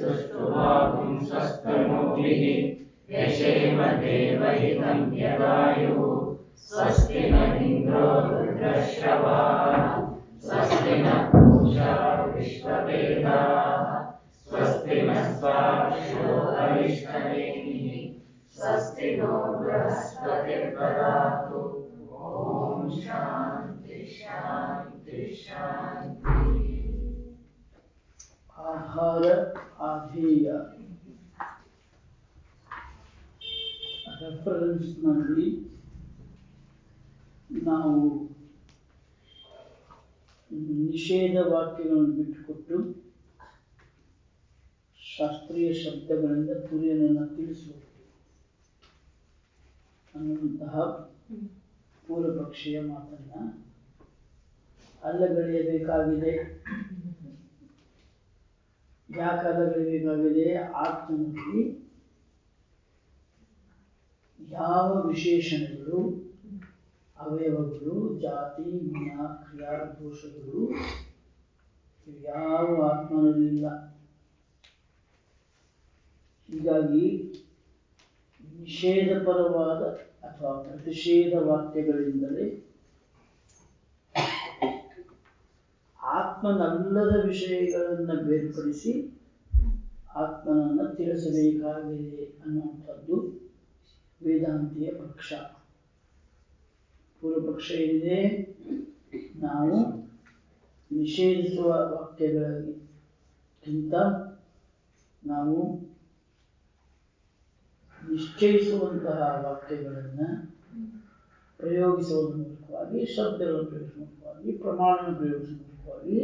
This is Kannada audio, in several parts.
सुष्ठुवा पुंसस्तनूभिः यशेम देवहितं यदायुः स्वस्ति न इन्द्रो रुद्रश्रवाः स्वस्ति न पूषा विश्ववेदाः स्वस्ति न साक्षो अरिष्टनेमिः स्वस्ति नो बृहस्पतिर्ददातु ॐ शान्ति शान्ति शान्तिः ಆಹಾರ ಆಧೇಯ ರೆಫರೆನ್ಸ್ನಲ್ಲಿ ನಾವು ನಿಷೇಧ ವಾಕ್ಯಗಳನ್ನು ಬಿಟ್ಟುಕೊಟ್ಟು ಶಾಸ್ತ್ರೀಯ ಶಬ್ದಗಳಿಂದ ತುರಿಯನನ್ನು ತಿಳಿಸಬಹುದು ಅನ್ನುವಂತಹ ಪೂರ್ವಪಕ್ಷೀಯ ಮಾತನ್ನ ಅಲ್ಲಗಳೆಯಬೇಕಾಗಿದೆ ಯಾಕೆ ಅಲ್ಲಗಳೆಯಬೇಕಾಗಿದೆ ಆತ್ಮನಲ್ಲಿ ಯಾವ ವಿಶೇಷಣಗಳು ಅವಯವಗಳು ಜಾತಿ ಗುಣ ಕ್ರಿಯಾ ದೋಷಗಳು ಇವು ಯಾವ ಆತ್ಮನಲ್ಲಿಲ್ಲ ಹೀಗಾಗಿ ನಿಷೇಧಪರವಾದ ಅಥವಾ ಪ್ರತಿಷೇಧ ವಾಕ್ಯಗಳಿಂದಲೇ ಆತ್ಮನಲ್ಲದ ವಿಷಯಗಳನ್ನು ಬೇರ್ಪಡಿಸಿ ಆತ್ಮನನ್ನು ತಿಳಿಸಬೇಕಾಗಿದೆ ಅನ್ನುವಂಥದ್ದು ವೇದಾಂತಿಯ ಪಕ್ಷ ಪೂರ್ವ ಪಕ್ಷ ಏನಿದೆ ನಾವು ನಿಷೇಧಿಸುವ ವಾಕ್ಯಗಳಿಗಿಂತ ನಾವು ನಿಶ್ಚಯಿಸುವಂತಹ ವಾಕ್ಯಗಳನ್ನು ಪ್ರಯೋಗಿಸುವುದರ ಮೂಲಕವಾಗಿ ಶಬ್ದಗಳನ್ನು ಪ್ರಯೋಗಿಸುವ ಮೂಲಕವಾಗಿ ಪ್ರಮಾಣವನ್ನು ಪ್ರಯೋಗಿಸುವ ಮೂಲಕವಾಗಿ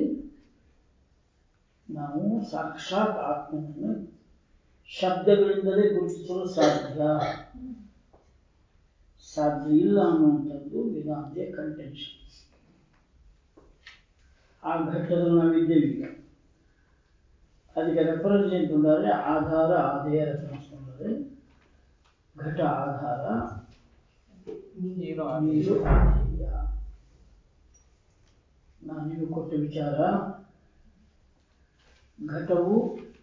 ನಾವು ಸಾಕ್ಷಾತ್ ಆತ್ಮನನ್ನು ಶಬ್ದಗಳಿಂದಲೇ ಗುರುತಿಸಲು ಸಾಧ್ಯ ಸಾಧ್ಯ ಇಲ್ಲ ಅನ್ನುವಂಥದ್ದು ವೇದಾಂತಿಯ ಕಂಟೆನ್ಷನ್ ಆ ಘಟ್ಟದಲ್ಲಿ ನಾವಿದ್ದೇವೆ ಈಗ ಅದಕ್ಕೆ ರೆಫರೆನ್ಸ್ ಏನು ತಂದರೆ ಆಧಾರ ಆಧೇಯ ರೆಫರೆನ್ಸ್ ತಂದರೆ ಘಟ ಆಧಾರ ನೀರು ನೀರು ಆಧೇಯ ನಾನು ನಿಮಗೆ ಕೊಟ್ಟ ವಿಚಾರ ಘಟವು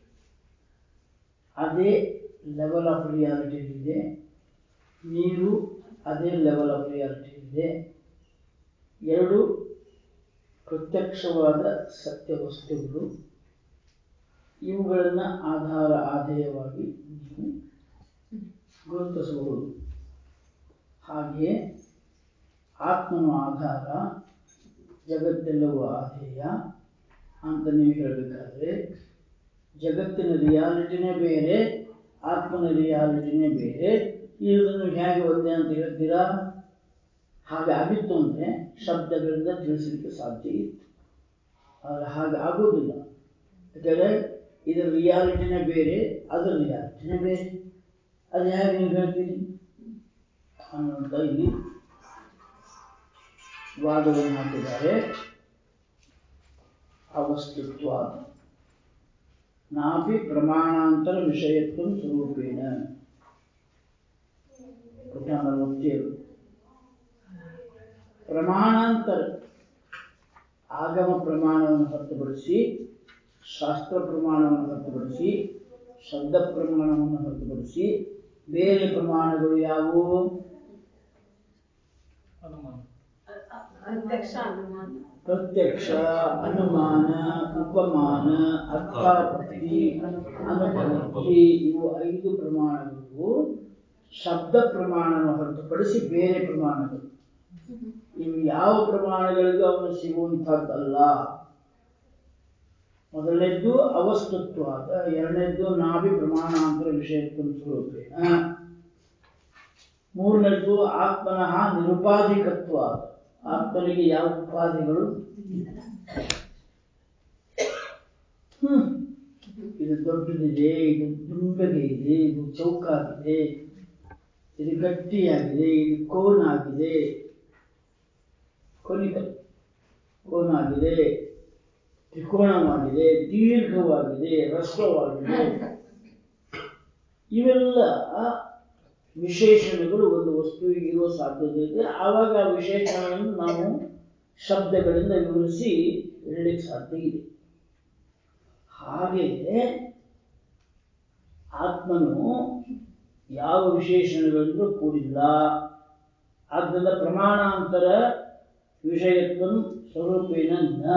ಅದೇ ಲೆವೆಲ್ ಆಫ್ ರಿಯಾಲಿಟಿ ಇದೆ ನೀರು ಅದೇ ಲೆವೆಲ್ ಆಫ್ ರಿಯಾಲಿಟಿ ಇದೆ ಎರಡು ಪ್ರತ್ಯಕ್ಷವಾದ ಸತ್ಯ ವಸ್ತುಗಳು ಇವುಗಳನ್ನು ಆಧಾರ ಆಧೇಯವಾಗಿ ನೀವು ಗುರುತಿಸಬಹುದು ಹಾಗೆಯೇ ಆತ್ಮನ ಆಧಾರ ಜಗತ್ತೆಲ್ಲವೂ ಆಧೇಯ ಅಂತ ನೀವು ಹೇಳಬೇಕಾದ್ರೆ ಜಗತ್ತಿನ ರಿಯಾಲಿಟಿನೇ ಬೇರೆ ಆತ್ಮನ ರಿಯಾಲಿಟಿನೇ ಬೇರೆ ಇದನ್ನು ಹೇಗೆ ಒಂದೇ ಅಂತ ಹೇಳ್ತೀರಾ ಹಾಗೆ ಆಗಿತ್ತು ಅಂದರೆ ಶಬ್ದಗಳಿಂದ ತಿಳಿಸಲಿಕ್ಕೆ ಸಾಧ್ಯ ಇತ್ತು ಆದರೆ ಹಾಗೆ ಆಗೋದಿಲ್ಲ ಯಾಕಂದರೆ ಇದರ ರಿಯಾಲಿಟಿನೇ ಬೇರೆ ಅದರ ರಿಯಾಲಿಟಿನೇ ಬೇರೆ ಅದು ಹೇಗೆ ನೀವು ಹೇಳ್ತೀರಿ ಅನ್ನುವಂಥ ಇಲ್ಲಿ ವಾದವನ್ನು ಹಾಕಿದ್ದಾರೆ ಅವಸ್ತುತ್ವ ನಾಪಿ ಪ್ರಮಾಣಾಂತರ ವಿಷಯತ್ವ ಸ್ವರೂಪೇಣ ಪುಟ ನಲವತ್ತೇಳು ಪ್ರಮಾಣಾಂತರ ಆಗಮ ಪ್ರಮಾಣವನ್ನು ಹೊರತುಪಡಿಸಿ ಶಾಸ್ತ್ರ ಪ್ರಮಾಣವನ್ನು ಹೊರತುಪಡಿಸಿ ಶಬ್ದ ಪ್ರಮಾಣವನ್ನು ಹೊರತುಪಡಿಸಿ ಬೇರೆ ಪ್ರಮಾಣಗಳು ಯಾವುವು ಅನುಮಾನ ಅಧ್ಯಕ್ಷ ಅನುಮಾನ ಪ್ರತ್ಯಕ್ಷ ಅನುಮಾನ ಉಪಮಾನ ಅರ್ಥಾಪತ್ತಿ ಅನುಪತ್ತಿ ಇವು ಐದು ಪ್ರಮಾಣಗಳು ಶಬ್ದ ಪ್ರಮಾಣವನ್ನು ಹೊರತುಪಡಿಸಿ ಬೇರೆ ಪ್ರಮಾಣಗಳು ಇವು ಯಾವ ಪ್ರಮಾಣಗಳಿಗೂ ಅವನು ಸಿಗುವಂತಹದ್ದಲ್ಲ ಮೊದಲನೇದ್ದು ಅವಸ್ತುತ್ವಾದ ಎರಡನೇದ್ದು ನಾಭಿ ಪ್ರಮಾಣಾಂತರ ವಿಷಯತ್ವ ಸ್ವರೂಪೇಣ ಮೂರನೇದ್ದು ಆತ್ಮನಃ ನಿರುಪಾಧಿಕತ್ವ ಆತ್ಮನಿಗೆ ಯಾವ ಉಪಾಧಿಗಳು ಹ್ಮ್ ಇದು ದೊಡ್ಡದಿದೆ ಇದು ದುಂಬಗೆ ಇದೆ ಇದು ಚೌಕಾಗಿದೆ ಇದು ಗಟ್ಟಿಯಾಗಿದೆ ಇದು ಕೋನಾಗಿದೆ ಕೊನಿಕಲ್ ಕೋನಾಗಿದೆ ತ್ರಿಕೋಣವಾಗಿದೆ ದೀರ್ಘವಾಗಿದೆ ಹ್ರಸ್ವವಾಗಿದೆ ಇವೆಲ್ಲ ವಿಶೇಷಣಗಳು ಒಂದು ವಸ್ತುವಿಗೆ ಇರುವ ಸಾಧ್ಯತೆ ಇದೆ ಆವಾಗ ಆ ವಿಶೇಷಣಗಳನ್ನು ನಾವು ಶಬ್ದಗಳಿಂದ ವಿವರಿಸಿ ಹೇಳಲಿಕ್ಕೆ ಸಾಧ್ಯ ಇದೆ ಹಾಗೆಯೇ ಆತ್ಮನು ಯಾವ ವಿಶೇಷಣಗಳಿಂದ ಕೂಡಿಲ್ಲ ಆದ್ದರಿಂದ ಪ್ರಮಾಣಾಂತರ ವಿಷಯತ್ವ ಸ್ವರೂಪೇಣ ನ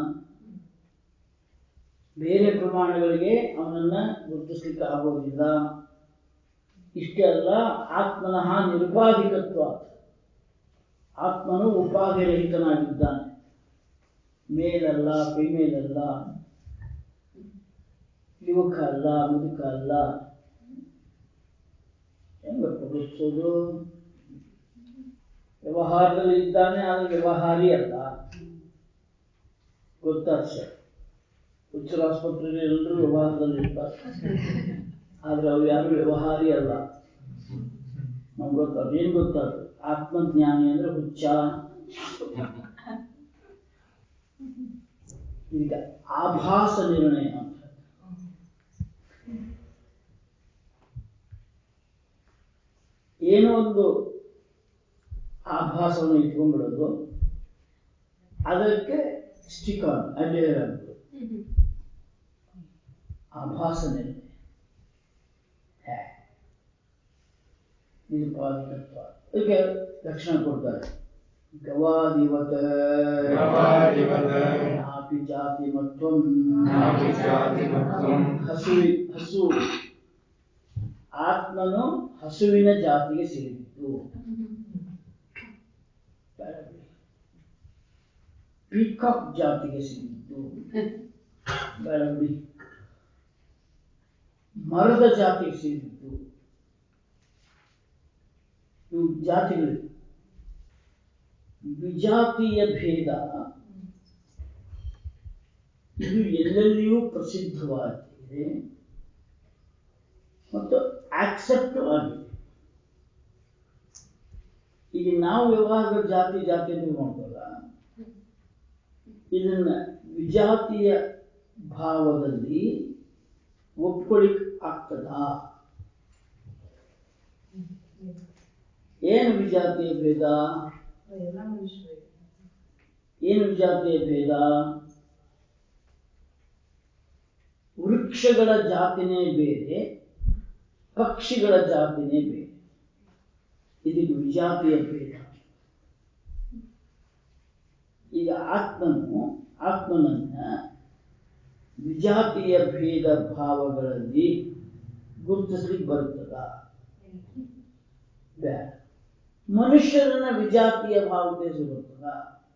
ಬೇರೆ ಪ್ರಮಾಣಗಳಿಗೆ ಅವನನ್ನ ಗುರುತಿಸ್ಲಿಕ್ಕೆ ಆಗೋದಿಲ್ಲ ಇಷ್ಟೇ ಅಲ್ಲ ಆತ್ಮನಃ ನಿರುಪಾಧಿಕತ್ವ ಆತ್ಮನು ಉಪಾಧಿರಹಿತನಾಗಿದ್ದಾನೆ ಮೇಲಲ್ಲ ಫಿಮೇಲಲ್ಲ ಯುವಕ ಅಲ್ಲ ಮುದುಕ ಅಲ್ಲ ಹೆಂಗಪ್ಪ ಗುರುತಿಸೋದು ವ್ಯವಹಾರದಲ್ಲಿ ಇದ್ದಾನೆ ಆದರೆ ವ್ಯವಹಾರಿ ಅಲ್ಲ ಗೊತ್ತಾದ ಸರ್ ಹುಚ್ಚರ ಆಸ್ಪತ್ರೆಯಲ್ಲಿ ಎಲ್ಲರೂ ವ್ಯವಹಾರದಲ್ಲಿ ಇರ್ತಾರೆ ಆದ್ರೆ ಅವ್ರು ಯಾರು ವ್ಯವಹಾರಿ ಅಲ್ಲ ನಮ್ಗೆ ಗೊತ್ತಾಗ ಏನ್ ಗೊತ್ತಾಗ ಆತ್ಮಜ್ಞಾನಿ ಅಂದ್ರೆ ಹುಚ್ಚ ಈಗ ಆಭಾಸ ನಿರ್ಣಯ ಅಂತ ಏನೋ ಒಂದು ಆಭಾಸವನ್ನು ಇಟ್ಕೊಂಡ್ಬಿಡೋದು ಅದಕ್ಕೆ ಸ್ಟಿಕ್ ಆನ್ ಅಡ್ಡೇರ್ ಆಗ್ಬಿಡೋದು ಆಭಾಸ ನಿರ್ಣಯ ಹೇ. ನಿರುಪಾಧಿಕತ್ವ ಅದಕ್ಕೆ ಲಕ್ಷಣ ಕೊಡ್ತಾರೆ ಗವಾದಿವತ ಗವಾದಿವತ ನಾಪಿ ಜಾತಿ ಮತ್ವಂ ನಾಪಿ ಜಾತಿಮತ್ವಂ ಹಸು ಹಸು ಆತ್ಮನು ಹಸುವಿನ ಜಾತಿಗೆ ಸೇರಿದ್ದು ಪೀಕಾಕ್ ಜಾತಿಗೆ ಸೇರಿದ್ದು ಬೆಳಗುಡಿ ಮರದ ಜಾತಿಗೆ ಸೇರಿದ್ದು ಇವು ಜಾತಿಗಳು ವಿಜಾತಿಯ ಭೇದ ಇದು ಎಲ್ಲೆಲ್ಲಿಯೂ ಪ್ರಸಿದ್ಧವಾಗಿದೆ ಮತ್ತು ಆಕ್ಸೆಪ್ಟ್ ಆಗಿದೆ ಈಗ ನಾವು ವ್ಯವಹಾರದ ಜಾತಿ ಜಾತಿ ಅಂತ ನೋಡ್ತಲ್ಲ ಇದನ್ನ ವಿಜಾತಿಯ ಭಾವದಲ್ಲಿ ಒಪ್ಕೊಳಿಕ್ ಆಗ್ತದಾ ಏನು ವಿಜಾತಿಯ ಭೇದ ಎಲ್ಲ ಮನುಷ್ಯರು ಏನು ವಿಜಾತಿಯ ಭೇದ ವೃಕ್ಷಗಳ ಜಾತಿನೇ ಬೇರೆ ಪಕ್ಷಿಗಳ ಜಾತಿನೇ ಬೇರೆ ಇದು ವಿಜಾತಿಯ ಭೇದ ಈಗ ಆತ್ಮನು ಆತ್ಮನನ್ನ ವಿಜಾತಿಯ ಭೇದ ಭಾವಗಳಲ್ಲಿ ಗುರುತಿಸ್ಲಿಕ್ಕೆ ಬರುತ್ತದ ಬೇಡ ಮನುಷ್ಯರನ್ನ ವಿಜಾತಿಯ ಭಾವಕ್ಕೆ ಬರುತ್ತದ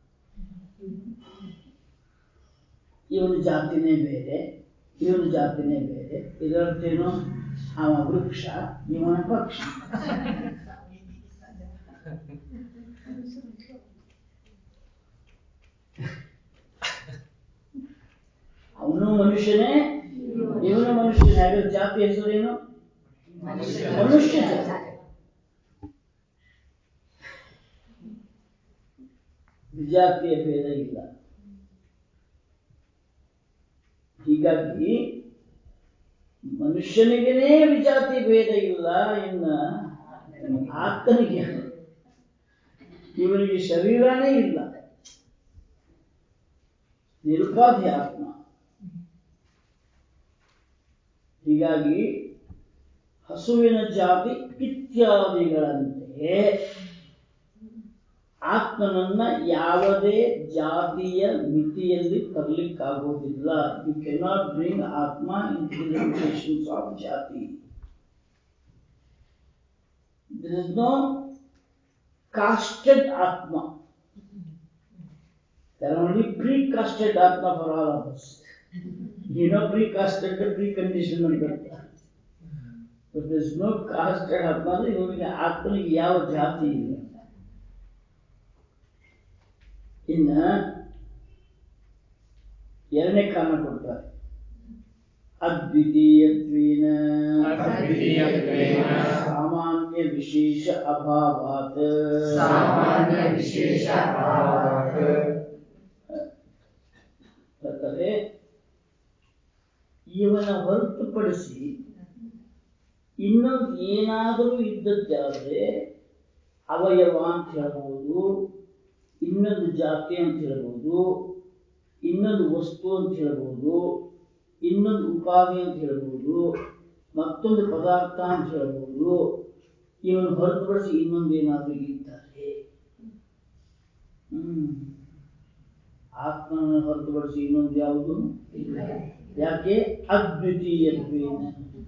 ಇವನ ಜಾತಿನೇ ಬೇರೆ ಇವನ ಜಾತಿನೇ ಬೇರೆ ಇದರರ್ಥೇನು ಅವ ವೃಕ್ಷ ಇವನ ಪಕ್ಷ ಅವನು ಮನುಷ್ಯನೇ ಇವನು ಮನುಷ್ಯನೇ ಹಾಗಾದ್ರೆ ಜಾತಿ ಹೆಸರೇನು ಮನುಷ್ಯ ಜಾತಿ ವಿಜಾತಿಯ ಭೇದ ಇಲ್ಲ ಹೀಗಾಗಿ ಮನುಷ್ಯನಿಗೇನೇ ವಿಜಾತಿ ಭೇದ ಇಲ್ಲ ಇನ್ನ ಆತ್ಮನಿಗೆ ಇವನಿಗೆ ಶರೀರನೇ ಇಲ್ಲ ನಿರುಪಾಧಿ ಆತ್ಮ ಹೀಗಾಗಿ ಹಸುವಿನ ಜಾತಿ ಇತ್ಯಾದಿಗಳಂತೆ ಆತ್ಮನನ್ನ ಯಾವುದೇ ಜಾತಿಯ ಮಿತಿಯಲ್ಲಿ ತರಲಿಕ್ಕಾಗೋದಿಲ್ಲ you cannot bring atma in limitations of jati there is no casted atma There are only pre-casted Atma for all of us. You know pre-casted, preconditioned ಅಂತ But there is no casted Atma ಅಂದ್ರೆ ಇವನಿಗೆ ಆತ್ಮನಿಗೆ ಯಾವ ಜಾತಿ ಇಲ್ಲ ಇನ್ನ ಎರಡನೇ ಕಾರಣ ಕೊಡ್ತಾರೆ ಅದ್ವಿತೀಯತ್ವೇನ ಅದ್ವಿತೀಯತ್ವೇನ ಸಾಮಾನ್ಯ ವಿಶೇಷ ಅಭಾವಾತ್ ಸಾಮಾನ್ಯ ವಿಶೇಷ ಅಭಾವಾತ್ ಬರ್ತಾರೆ ಇವನ ಹೊರತುಪಡಿಸಿ ಇನ್ನೊಂದು ಏನಾದರೂ ಇದ್ದದ್ದಾದ್ರೆ ಅವಯವ ಅಂತ ಹೇಳ್ಬೋದು ಇನ್ನೊಂದು ಜಾತಿ ಅಂತ ಹೇಳ್ಬೋದು ಇನ್ನೊಂದು ವಸ್ತು ಅಂತ ಹೇಳ್ಬೋದು ಇನ್ನೊಂದು ಉಪಾಧಿ ಅಂತ ಹೇಳ್ಬೋದು ಮತ್ತೊಂದು ಪದಾರ್ಥ ಅಂತ ಹೇಳ್ಬೋದು ಇವನು ಹೊರತುಪಡಿಸಿ ಇನ್ನೊಂದು ಏನಾದರೂ ಇದ್ದಾರೆ ಹ್ಮ್ ಆತ್ಮನ ಹೊರತುಪಡಿಸಿ ಇನ್ನೊಂದು ಯಾವುದು ಇಲ್ಲ ಯಾಕೆ ಅದ್ವಿತೀಯತ್ವೇನ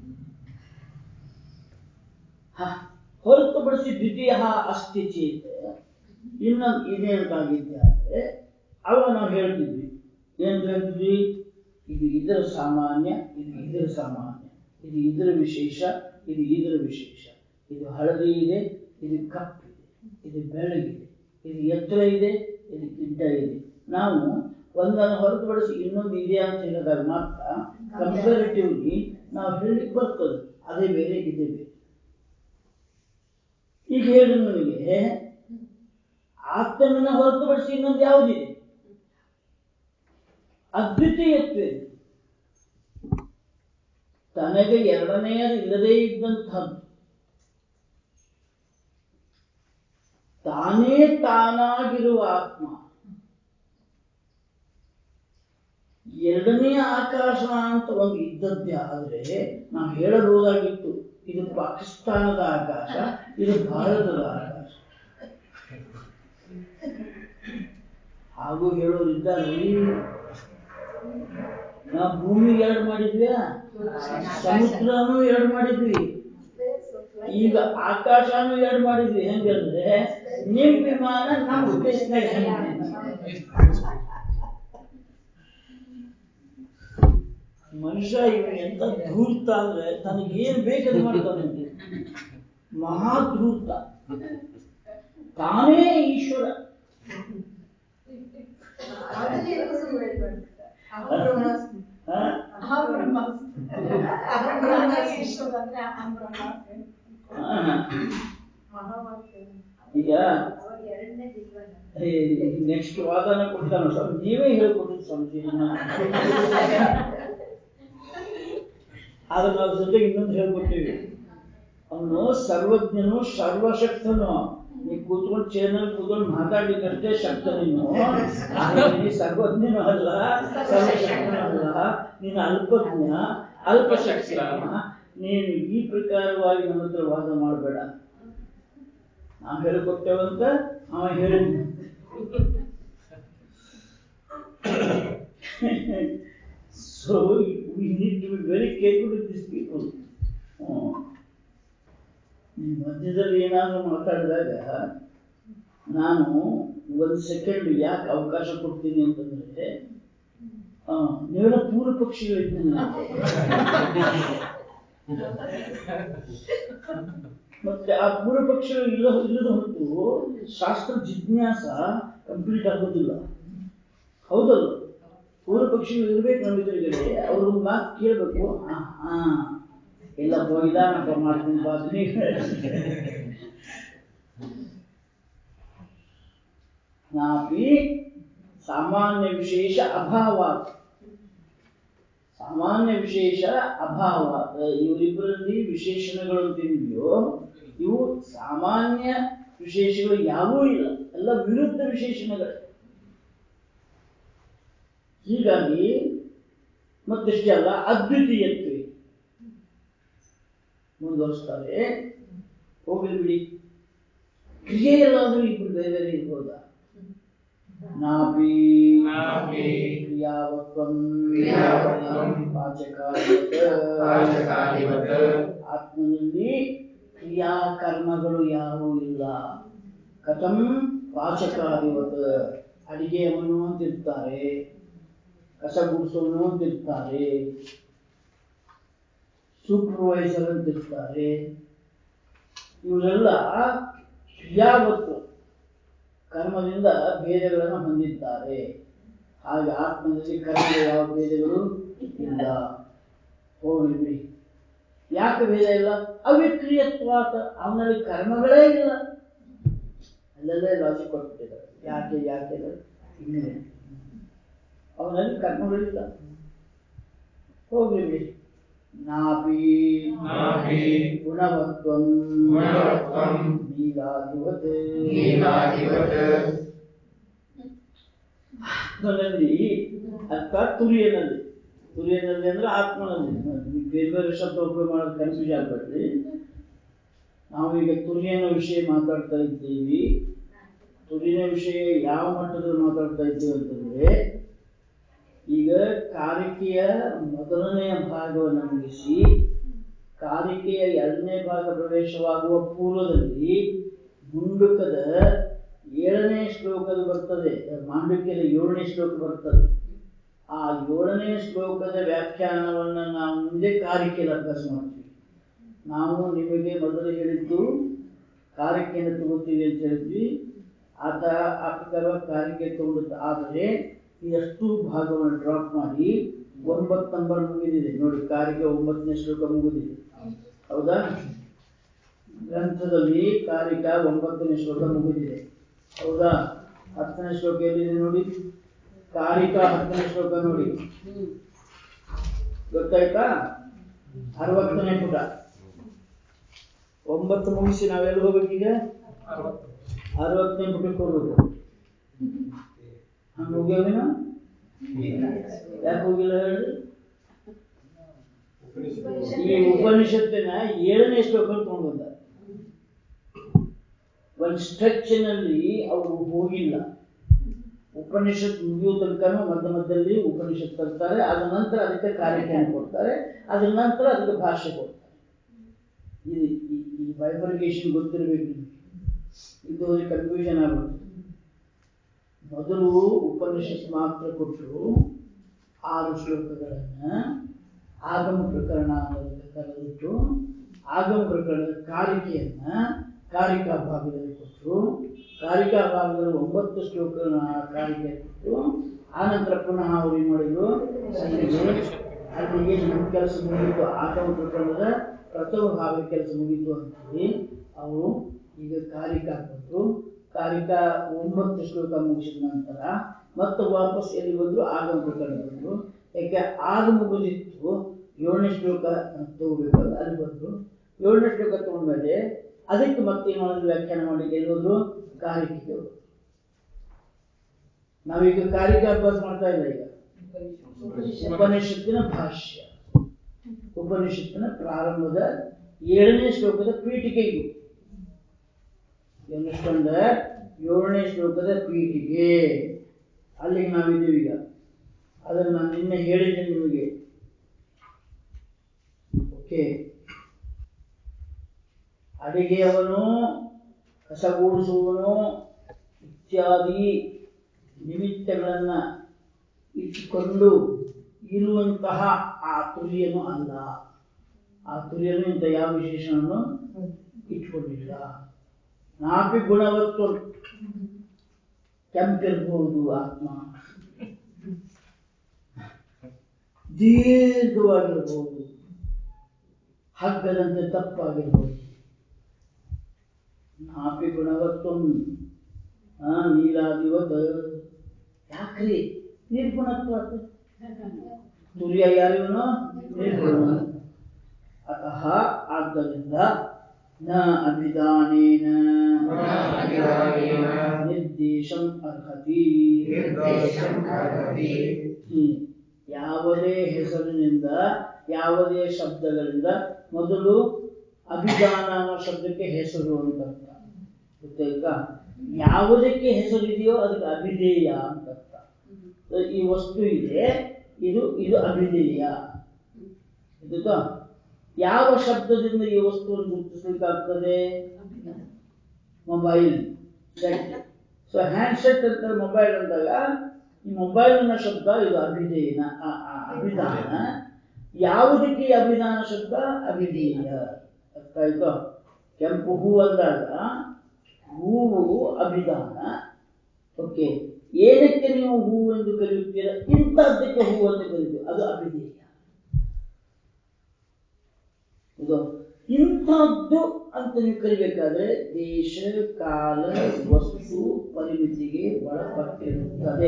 ಹ, ಹೊರತುಪಡಿಸಿ ದ್ವಿತೀಯ ಅಸ್ತಿ ಚೇತ ಇನ್ನೊಂದು ಇದೆ ಅಂತಾಗಿದ್ದೆ ಆದ್ರೆ ಅವಾಗ ನಾವು ಹೇಳ್ತಿದ್ವಿ ಏನಂತ ಹೇಳ್ತಿದ್ವಿ ಇದು ಇದರ ಸಾಮಾನ್ಯ ಇದು ಇದರ ಸಾಮಾನ್ಯ ಇದು ಇದರ ವಿಶೇಷ ಇದು ಇದರ ವಿಶೇಷ ಇದು ಹಳದಿ ಇದೆ ಇದು ಕಪ್ಪಿದೆ ಇದು ಬೆಳಗಿದೆ ಇದು ಎತ್ತರ ಇದೆ ಇದು ಗಿಡ್ಡ ಇದೆ ನಾವು ಒಂದನ್ನು ಹೊರತುಪಡಿಸಿ ಇನ್ನೊಂದು ಇದೆ ಅಂತ ಹೇಳಿದಾಗ ಮಾತ್ರ ಕಂಪೇರಿಟಿವ್ಲಿ ನಾವು ಹೇಳಲಿಕ್ಕೆ ಬರ್ತದೆ ಅದೇ ಬೇರೆ ಇದೇ ಬೇರೆ ಈಗ ಹೇಳಿ ನನಗೆ ಆತ್ಮನ ಹೊರತುಪಡಿಸಿ ಇನ್ನೊಂದು ಯಾವುದಿದೆ ಅದ್ವಿತೀಯತ್ವೇ ತನಗೆ ಎರಡನೆಯದು ಇಲ್ಲದೇ ಇದ್ದಂಥದ್ದು ತಾನೇ ತಾನಾಗಿರುವ ಆತ್ಮ ಎರಡನೆಯ ಆಕಾಶ ಅಂತ ಒಂದು ಇದ್ದದ್ದೇ ಆದರೆ ನಾವು ಹೇಳಬಹುದಾಗಿತ್ತು ಇದು ಪಾಕಿಸ್ತಾನದ ಆಕಾಶ ಇದು ಭಾರತದ ಆಕಾಶ ಹಾಗೂ ಹೇಳೋರಿದ್ದಾರೆ ನಾವು ಭೂಮಿ ಎರಡು ಮಾಡಿದ್ವಿ ಸಮುದ್ರನೂ ಎರಡು ಮಾಡಿದ್ವಿ ಈಗ ಆಕಾಶನೂ ಎರಡು ಮಾಡಿದ್ವಿ ಹೆಂಗಂದ್ರೆ ನಿಮ್ ವಿಮಾನ ನಮ್ಮ ಉದ್ದೇಶನಾಗ ಮನುಷ್ಯ ಇವನು ಎಂತ ಧೂರ್ತ ಅಂದ್ರೆ ತನಗೆ ಏನ್ ಬೇಕದು ಮಾಡ್ತಾನೆ ಮಹಾ ಧೂರ್ತ ತಾನೇ ಈಶ್ವರ ಹ? ಹ. ಈಗ ನೆಕ್ಸ್ಟ್ ವಾದನ ಕೊಡ್ತಾನ ಸ್ವಾಮಿ ನೀವೇ ಹೇಳ್ಕೊಟ್ಟಿದ್ದು ಸ್ವಾಮೀಜಿ ಆದ್ರೆ ನಾವು ಜೊತೆಗೆ ಇನ್ನೊಂದು ಹೇಳ್ಕೊಟ್ಟಿವಿ ಅವನು ಸರ್ವಜ್ಞನು ಸರ್ವಶಕ್ತನು ನೀ ಕೂತ್ಕೊಂಡು ಚೇರ್ನಲ್ಲಿ ಕೂತ್ಕೊಂಡು ಮಾತಾಡ್ಲಿಕ್ಕಷ್ಟೇ ಶಕ್ತ ನೀನು ಆದ್ರೆ ನೀ ಸರ್ವಜ್ಞನು ಅಲ್ಲ ಸರ್ವಶಕ್ತನು ಅಲ್ಲ ನೀನು ಅಲ್ಪಜ್ಞ ಅಲ್ಪಶಕ್ತ ನೀನು ಈ ಪ್ರಕಾರವಾಗಿ ನನ್ನ ಹತ್ರ ವಾದ ಮಾಡಬೇಡ ನಾವು ಹೇಳಿಕೊಟ್ಟೇವಂತ ಅವ ಹೇಳಿ So we need to be very careful with these people. ಹ್ಮ್. ಈ ಮಧ್ಯದಲ್ಲಿ ಏನಾದರೂ ಮಾತಾಡಿದಾಗ ನಾನು ಒಂದು ಸೆಕೆಂಡ್ ಯಾಕೆ ಅವಕಾಶ ಕೊಡ್ತೀನಿ ಅಂತಂದ್ರೆ ಆ, ನೀವೆಲ್ಲ ಪೂರ್ವ ಪಕ್ಷಿಗಳಿದ್ದೀನಿ ಮತ್ತೆ ಆ ಪೂರ್ವ ಪಕ್ಷಗಳು ಇಲ್ಲ ಇಲ್ಲದ ಹೊರತು ಶಾಸ್ತ್ರ ಜಿಜ್ಞಾಸ ಕಂಪ್ಲೀಟ್ ಆಗೋದಿಲ್ಲ ಹೌದಲ್ಲ ಪೂರ್ವ ಪಕ್ಷಿಗಳು ಇರ್ಬೇಕು ನಮ್ಮ ಎದುರುಗಡೆ ಅವ್ರ ಒಂದು ಮಾತು ಕೇಳಬೇಕು ಹಾ ಇಲ್ಲ ಇದಾನಪ್ಪ ಮಾಡ್ತೀನಿ ಬಾತ್ ನಾಪಿ ಸಾಮಾನ್ಯ ವಿಶೇಷ ಅಭಾವ ಸಾಮಾನ್ಯ ವಿಶೇಷ ಅಭಾವ ಇವರಿಬ್ಬರಲ್ಲಿ ವಿಶೇಷಣಗಳು ಅಂತಿದೆಯೋ ಇವು ಸಾಮಾನ್ಯ ವಿಶೇಷಗಳು ಯಾವೂ ಇಲ್ಲ ಎಲ್ಲ ವಿರುದ್ಧ ವಿಶೇಷಣಗಳು ಹೀಗಾಗಿ ಮತ್ತಿಷ್ಟೇ ಅಲ್ಲ ಅದ್ವಿತೀಯತ್ವೆ ಮುಂದುವರಿಸ್ತಾರೆ ಹೋಗ್ಲಿ ಬಿಡಿ ಕ್ರಿಯೆಯಲ್ಲಾದ್ರೂ ಇಬ್ರು ಬೇರೆ ಬೇರೆ ಇರ್ಬೋದಾ ನಾಪಿ ನಾಪಿ ಕ್ರಿಯಾವತ್ವಂ ಕ್ರಿಯಾವತ್ವಂ ವಾಚಕಾರಿವತ್ ವಾಚಕಾರಿವತ್ ಆತ್ಮನಲ್ಲಿ ಕ್ರಿಯಾಕರ್ಮಗಳು ಯಾವೂ ಇಲ್ಲ ಕಥಂ ವಾಚಕಾರಿವತ್ ಅಡಿಗೆಯವನು ಅಂತಿರ್ತಾರೆ ಕಸ ಗುಡಿಸೋನು ಅಂತಿರ್ತಾರೆ ಸೂಪರ್ವೈಸರ್ ಅಂತಿರ್ತಾರೆ ಇವರೆಲ್ಲ ಕ್ರಿಯಾವತ್ತು ಕರ್ಮದಿಂದ ಭೇದಗಳನ್ನು ಹೊಂದಿದ್ದಾರೆ ಹಾಗೆ ಆತ್ಮದಲ್ಲಿ ಕರ್ಮದ ಯಾವ ಭೇದಗಳು ಇಲ್ಲ ಹೋಗ್ಲಿ ಬಿಡಿ ಯಾಕೆ ಭೇದ ಇಲ್ಲ ಅವಿಕ್ರಿಯತ್ವಾತ ಅವನಲ್ಲಿ ಕರ್ಮಗಳೇ ಇಲ್ಲ ಅಲ್ಲಲ್ಲೇ ಲಾಜಿಕ್ ಕೊಟ್ಬಿಟ್ಟಿದ್ದಾರೆ ಯಾಕೆ ಯಾಕೆ ಅಂದ್ರೆ ಹಿಂಗೆ ಅವನಲ್ಲಿ ಕರ್ಮಗಳಿಲ್ಲ ಹೋಗ್ಲಿ ಬಿಡಿ ನಾಪಿ ನಾಪಿ ಗುಣವತ್ವಂ ಗುಣವತ್ವಂ ನೀಲಾಧಿವತ್ ನೀಲಾಧಿವತ್ ಆತ್ಮನಲ್ಲಿ ಅಥವಾ ತುರಿಯನಲ್ಲಿ ತುರಿಯನಲ್ಲಿ ಅಂದ್ರೆ ಆತ್ಮನಲ್ಲಿ ಬೇರೆ ಬೇರೆ ಶಬ್ದ ಉಪಯೋಗ ಮಾಡೋದು ಕನ್ಫ್ಯೂಸ್ ಆಗ್ಬೇಡ್ರಿ ನಾವೀಗ ತುರಿಯನ ವಿಷಯ ಮಾತಾಡ್ತಾ ಇದ್ದೀವಿ ತುರಿನ ವಿಷಯ ಯಾವ ಮಟ್ಟದಲ್ಲಿ ಮಾತಾಡ್ತಾ ಇದ್ದೀವಿ ಅಂತಂದ್ರೆ ಈಗ ಕಾರಿಕೆಯ ಮೊದಲನೆಯ ಭಾಗವನ್ನು ಮುಗಿಸಿ ಕಾರಿಕೆಯ ಎರಡನೇ ಭಾಗ ಪ್ರವೇಶವಾಗುವ ಪೂರ್ವದಲ್ಲಿ ಮುಂಡುಕದ ಏಳನೇ ಶ್ಲೋಕದ ಬರ್ತದೆ ಮಾಂಡುಕ್ಯದ ಏಳನೇ ಶ್ಲೋಕ ಬರ್ತದೆ ಆ ಏಳನೇ ಶ್ಲೋಕದ ವ್ಯಾಖ್ಯಾನವನ್ನು ನಾವು ಮುಂದೆ ಕಾರಿಕೆಯಲ್ಲಿ ಅಭ್ಯಾಸ ಮಾಡ್ತೀವಿ ನಾವು ನಿಮಗೆ ಮೊದಲು ಹೇಳಿದ್ದು ಕಾರಿಕೆಯನ್ನು ತಗೋತೀವಿ ಅಂತ ಹೇಳಿದ್ವಿ ಆತ ಆ ಪ್ರಕಾರ ಕಾರಿಕೆ ತಗೊಂಡು ಆದರೆ ಇದಷ್ಟು ಭಾಗವನ್ನು ಡ್ರಾಪ್ ಮಾಡಿ ಒಂಬತ್ತು ನಂಬರ್ ಮುಗಿದಿದೆ ನೋಡಿ ಕಾರಿಕೆ ಒಂಬತ್ತನೇ ಶ್ಲೋಕ ಮುಗಿದಿದೆ ಹೌದಾ ಗ್ರಂಥದಲ್ಲಿ ಕಾರಿಕ ಒಂಬತ್ತನೇ ಶ್ಲೋಕ ಮುಗಿದಿದೆ ಹೌದಾ ಹತ್ತನೇ ಶ್ಲೋಕ ಎಲ್ಲಿದೆ ನೋಡಿ ಕಾರಿಕ ಹತ್ತನೇ ಶ್ಲೋಕ ನೋಡಿ ಗೊತ್ತಾಯ್ತಾ ಅರವತ್ತನೇ ಪುಟ ಒಂಬತ್ತು ಮುಗಿಸಿ ನಾವೆಲ್ಲಿ ಹೋಗ್ಬೇಕೀಗ ಅರವತ್ತನೇ ಪುಟಕ್ಕೆ ಹೋಗ್ಬೇಕು ಹಂಗ ಹೋಗ್ಯಾವೇನ ಯಾಕೆ ಹೋಗಿಲ್ಲ ಹೇಳಿ ಈ ಉಪನಿಷತ್ತಿನ ಏಳನೇ ಶ್ಲೋಕ ತಗೊಂಡು ಬಂದ ಒಂದು ಸ್ಟ್ರೆಚ್ನಲ್ಲಿ ಅವರು ಹೋಗಿಲ್ಲ ಉಪನಿಷತ್ ಮುಗಿಯೋ ತನಕನೂ ಮಧ್ಯ ಮಧ್ಯದಲ್ಲಿ ಉಪನಿಷತ್ ತರ್ತಾರೆ ಅದ ನಂತರ ಅದಕ್ಕೆ ಕಾರ್ಯಕ್ರಮ ಕೊಡ್ತಾರೆ ಅದ್ರ ನಂತರ ಅದಕ್ಕೆ ಭಾಷೆ ಕೊಡ್ತಾರೆ ಇದು ಈ- ಈ ಬೈಫರ್ಗೇಷನ್ ಗೊತ್ತಿರಬೇಕು ನಿಮಗೆ ಇದು ಕನ್ಫ್ಯೂಷನ್ ಆಗ್ಬಿಡುತ್ತೆ ಮೊದಲು ಉಪನಿಷತ್ ಮಾತ್ರ ಕೊಟ್ಟರು ಆರು ಶ್ಲೋಕಗಳನ್ನ ಆಗಮ ಪ್ರಕರಣ ಅನ್ನೋದಕ್ಕೆ ಕರೆದಿಟ್ಟು ಆಗಮ ಪ್ರಕರಣದ ಕಾರಿಕೆಯನ್ನ ಕಾರಿಕಾ ಭಾಗದಲ್ಲಿ ಕೊಟ್ಟರು ಕಾರಿಕಾ ಭಾಗದಲ್ಲಿ ಒಂಬತ್ತು ಶ್ಲೋಕಗಳ ಕಾರಿಕೆ ಕೊಟ್ಟರು ಆನಂತರ ಪುನಃ ಅವರು ಏನು ಮಾಡಿದ್ರು ಅಲ್ಲಿಗೆ ಅಲ್ಲಿಗೆ ನಮ್ಮ ಕೆಲಸ ಮುಗಿಯಿತು ಆಗಮ ಪ್ರಕರಣದ ಪ್ರಥಮ ಭಾಗ ಕೆಲಸ ಮುಗೀತು ಅಂತೇಳಿ ಅವರು ಈಗ ಕಾರಿಕಾ ಕೊಟ್ಟರು ಕಾರಿಕಾ ಒಂಬತ್ತು ಶ್ಲೋಕ ಮುಗಿಸಿದ ನಂತರ ಮತ್ತೆ ವಾಪಸ್ ಎಲ್ಲಿ ಬಂದ್ರು ಆಗಮ ಪ್ರಕರಣ ಬಂದ್ರು ಯಾಕೆ ಆಗ ಮುಗಿದಿತ್ತು ಏಳನೇ ಶ್ಲೋಕ ತಗೋಬೇಕಾದ್ರೆ ಅಲ್ಲಿ ಬಂದ್ರು ಏಳನೇ ಶ್ಲೋಕ ತಗೊಂಡ್ಮೇಲೆ ಅದಕ್ಕೆ ಮತ್ತೆ ಏನು ಮಾಡಿದ್ರು ವ್ಯಾಖ್ಯಾನ ಮಾಡಿ ಎಲ್ಲಿ ಹೋದ್ರು ಕಾರಿಕೆಗೆ ಹೋದ್ರು ನಾವೀಗ ಕಾರಿಕೆ ಅಭ್ಯಾಸ ಮಾಡ್ತಾ ಇಲ್ಲ ಈಗ ಉಪನಿಷತ್ತಿನ ಭಾಷ್ಯ ಉಪನಿಷತ್ತಿನ ಪ್ರಾರಂಭದ ಏಳನೇ ಶ್ಲೋಕದ ಪೀಠಿಕೆ ಇದು ಅಂಡರ್ಸ್ಟ್ಯಾಂಡ್ ಏಳನೇ ಶ್ಲೋಕದ ಪೀಠಿಗೆ ಅಲ್ಲಿಗೆ ನಾವಿದ್ದೀವಿ ಈಗ ಅದನ್ನು ನಾನು ನಿನ್ನೆ ಹೇಳಿದ್ದೆ ನಿಮಗೆ ಓಕೆ ಅಡಿಗೆಯವನು ಕಸಗೂಡಿಸುವವನು ಇತ್ಯಾದಿ ನಿಮಿತ್ತಗಳನ್ನ ಇಟ್ಟುಕೊಂಡು ಇರುವಂತಹ ಆ ತುರಿಯನು ಅಲ್ಲ ಆ ತುರಿಯನು ಇಂಥ ಯಾವ ವಿಶೇಷಣವನ್ನು ಇಟ್ಕೊಂಡಿಲ್ಲ ನಾಪಿ ಗುಣವತ್ತು ಕೆಂಪಿರ್ಬೋದು ಆತ್ಮ ದೀರ್ಘವಾಗಿರ್ಬೋದು ಹಗ್ಗದಂತೆ ತಪ್ಪಾಗಿರ್ಬೋದು ನಾಪಿ ಗುಣವತ್ತು ನೀಲಾದಿವತ್ ಯಾಕ್ರಿ ನಿರ್ಗುಣತ್ವ ತುರ್ಯ ಯಾರಿವನು ನಿರ್ಗುಣ ಅತಃ ಆದ್ದರಿಂದ ನ ಅಭಿಧಾನೇನ ನ ಅಭಿಧಾನೇನ ನಿರ್ದೇಶಂ ಅರ್ಹತಿ ನಿರ್ದೇಶಂ ಅರ್ಹತಿ. ಹ್ಮ್. ಯಾವುದೇ ಹೆಸರಿನಿಂದ ಯಾವುದೇ ಶಬ್ದಗಳಿಂದ ಮೊದಲು ಅಭಿಧಾನ ಅನ್ನೋ ಶಬ್ದಕ್ಕೆ ಹೆಸರು ಅಂತ ಅರ್ಥ ಗೊತ್ತಾಯ್ತಾ ಯಾವುದಕ್ಕೆ ಹೆಸರಿದೆಯೋ ಅದಕ್ಕೆ ಅಭಿಧೇಯ ಅಂತ ಅರ್ಥ So, ಈ ವಸ್ತು ಇದೆ ಇದು ಇದು ಅಭಿಧೇಯ ಗೊತ್ತಾ ಯಾವ ಶಬ್ದದಿಂದ ಈ ವಸ್ತುವನ್ನು ಗುರುತಿಸಲಿಕ್ಕಾಗ್ತದೆ mobile set so hand set ಅಂತ ಮೊಬೈಲ್ ಅಂದಾಗ ಈ ಮೊಬೈಲ್ ಅನ್ನೋ ಶಬ್ದ ಇದು ಅಭಿಧೇಯನ ಆ- ಆ ಅಭಿಧಾನ ಯಾವುದಕ್ಕೆ ಈ ಅಭಿಧಾನ ಶಬ್ದ ಅಭಿಧೇಯ ಅರ್ಥ ಆಯ್ತು ಕೆಂಪು ಹೂ ಅಂದಾಗ ಹೂವು ಅಭಿಧಾನ ಓಕೆ ಏನಕ್ಕೆ ನೀವು ಹೂ ಎಂದು ಕರೆಯುತ್ತೀರ ಇಂಥದ್ದಕ್ಕೆ ಹೂ ಎಂದು ಕರೆಯುತ್ತೀರ ಅದು ಅಭಿಧೇಯ ಇದು ಇಂಥದ್ದು ಅಂತ ನೀವು ಕರಿಬೇಕಾದ್ರೆ ದೇಶ ಕಾಲ ವಸ್ತು ಪರಿಮಿತಿಗೆ ಒಳಪಟ್ಟಿರುತ್ತದೆ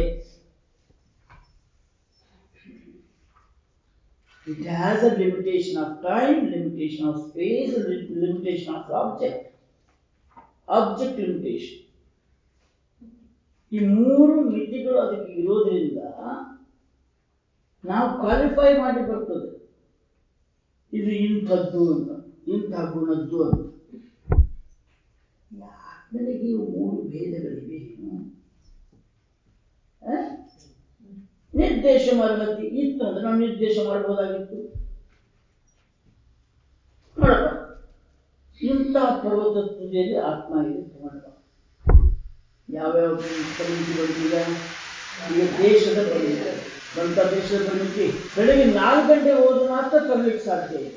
It has a limitation of time, limitation of space, li- limitation of object. Object limitation. ಈ ಮೂರು ಮಿತಿಗಳು ಅದಕ್ಕೆ ಇರೋದ್ರಿಂದ ನಾವು ಕ್ವಾಲಿಫೈ ಮಾಡಿ ಬರ್ತದೆ ಇದು ಇಂಥದ್ದು ಅಂತ ಇಂಥ ಗುಣದ್ದು ಅಂತ ಈ ಆತ್ಮನಿಗೆ ಇವು ಮೂರು ಭೇದಗಳಿವೆ ಹ್ಮ್. ಆ? ನಿರ್ದೇಶ ಅರ್ಹತೆ ಇತ್ತು ಅಂದ್ರೆ ನಾವು ನಿರ್ದೇಶ ಮಾಡಬಹುದಾಗಿತ್ತು ನೋಡಪ್ಪ ಇಂಥ ಪರ್ವತ ತುದಿಯಲ್ಲಿ ಆತ್ಮ ಇದೆ ತಗೊಂಡ ಯಾವ್ಯಾವ ಪರಿಮಿತಿಗಳಿವೆ ಈಗ ದೇಶದ ಪರಿಮಿತಿ ಸ್ವಂತ ದೇಶದ ಪರಿಮಿತಿ ಬೆಳಿಗ್ಗೆ ನಾಲ್ಕು ಗಂಟೆ ಹೋದ ಮಾತ್ರ ತರಲಿಕ್ಕೆ ಸಾಧ್ಯ ಇದೆ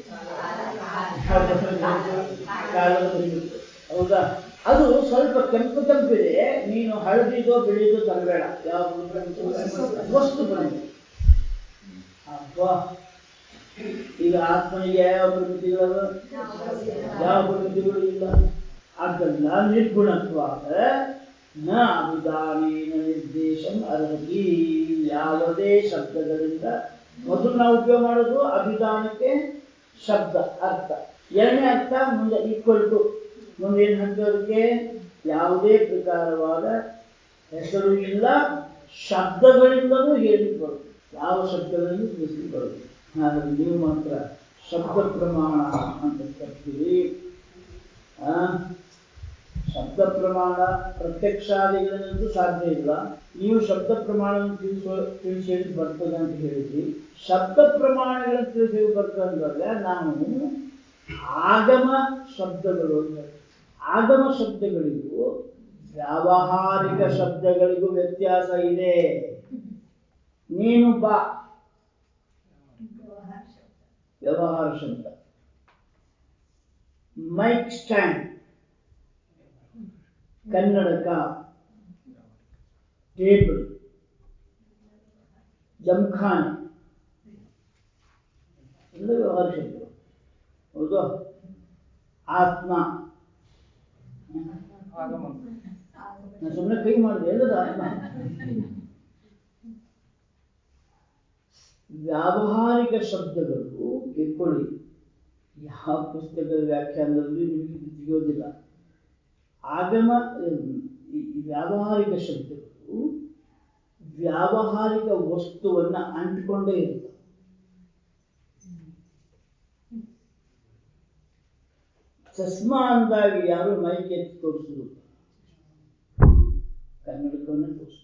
ಕಾಲದ ಪರಿಮಿತಿ ಹೌದಾ ಅದು ಸ್ವಲ್ಪ ಕೆಂಪು ಕೆಂಪಿದೆ ನೀನು ಹಳದಿದೋ ಬಿಳಿದೋ ತರಬೇಡ ಯಾವ ವಸ್ತು ಪರಿಮಿತಿ ಅಬ್ಬಾ ಈಗ ಆತ್ಮನಿಗೆ ಯಾವ ಪರಿಮಿತಿಗಳು ಯಾವ ಪರಿಮಿತಿಗಳು ಇಲ್ಲ ಆದ್ದರಿಂದ ನಿರ್ಗುಣತ್ವ ನ ಅಭಿಧಾನೇನ ನಿರ್ದೇಶಂ ಅರ್ಹತಿ ಯಾವುದೇ ಶಬ್ದಗಳಿಂದ ಮೊದಲು ನಾವು ಉಪಯೋಗ ಮಾಡೋದು ಅಭಿಧಾನಕ್ಕೆ ಶಬ್ದ ಅರ್ಥ ಎರಡನೇ ಅರ್ಥ ಮುಂದೆ ಈಕ್ವಲ್ ಟು ಮುಂದೆ ಏನು ಹಾಕೋದಕ್ಕೆ ಯಾವುದೇ ಪ್ರಕಾರವಾದ ಹೆಸರು ಇಲ್ಲ ಶಬ್ದಗಳಿಂದಲೂ ಹೇಳಿಕ್ ಬರುತ್ತೆ ಯಾವ ಶಬ್ದಗಳನ್ನು ತಿಳಿಸ್ಲಿಕ್ಕೆ ಬರುತ್ತೆ ಹಾಗಾಗಿ ನೀವು ಮಾತ್ರ ಶಬ್ದ ಪ್ರಮಾಣ ಅಂತ ಕರ್ತೀವಿ ಆ, ಶಬ್ದ ಪ್ರಮಾಣ ಪ್ರತ್ಯಕ್ಷಾದಿಗಳಿಗಂತೂ ಸಾಧ್ಯ ಇಲ್ಲ ನೀವು ಶಬ್ದ ಪ್ರಮಾಣವನ್ನು ತಿಳಿಸೋ ತಿಳಿಸಿ ಹೇಳಿ ಬರ್ತದೆ ಅಂತ ಹೇಳಿದ್ರಿ ಶಬ್ದ ಪ್ರಮಾಣಗಳನ್ನು ತಿಳಿಸಿ ಹೇಳಿ ಬರ್ತದೆ ಅಂದಾಗ ನಾವು ಆಗಮ ಶಬ್ದಗಳು ಅಂತ ಹೇಳ್ತೀವಿ. ಆಗಮ ಶಬ್ದಗಳಿಗೂ ವ್ಯಾವಹಾರಿಕ ಶಬ್ದಗಳಿಗೂ ವ್ಯತ್ಯಾಸ ಇದೆ ನೀನು ಬಾ ವ್ಯವಹಾರ ಶಬ್ದ ಮೈಕ್ ಸ್ಟ್ಯಾಂಡ್ ಕನ್ನಡಕ ಟೇಬಲ್ ಜಮಖಾನೆ ಎಲ್ಲ ವ್ಯವಹಾರ ಶಬ್ದಗಳು ಹೌದು ಆತ್ಮ ಆಗಮ ನಾನು ಸುಮ್ಮನೆ ಕೈ ಮಾಡಿದೆ ಎಲ್ಲದ ಆತ್ಮ ವ್ಯಾವಹಾರಿಕ ಶಬ್ದಗಳು ಕೇಳ್ಕೊಳ್ಳಿ ಯಾವ ಪುಸ್ತಕದ ವ್ಯಾಖ್ಯಾನದಲ್ಲಿ ನಿಮಗೆ ಇದು ಸಿಗೋದಿಲ್ಲ ಆಗಮ ಹ್ಮ್, ಈ ಈ ವ್ಯಾವಹಾರಿಕ ಶಬ್ದಗಳು ವ್ಯಾವಹಾರಿಕ ವಸ್ತುವನ್ನ ಅಂಟಿಕೊಂಡೇ ಇರ್ತವೆ ಚಸ್ಮಾ ಅಂದಾಗ ಯಾರು ಮೈಕ್ ಎತ್ತಿ ತೋರಿಸುದು ಕನ್ನಡಕವನ್ನ ತೋರಿಸ್ತಾರೆ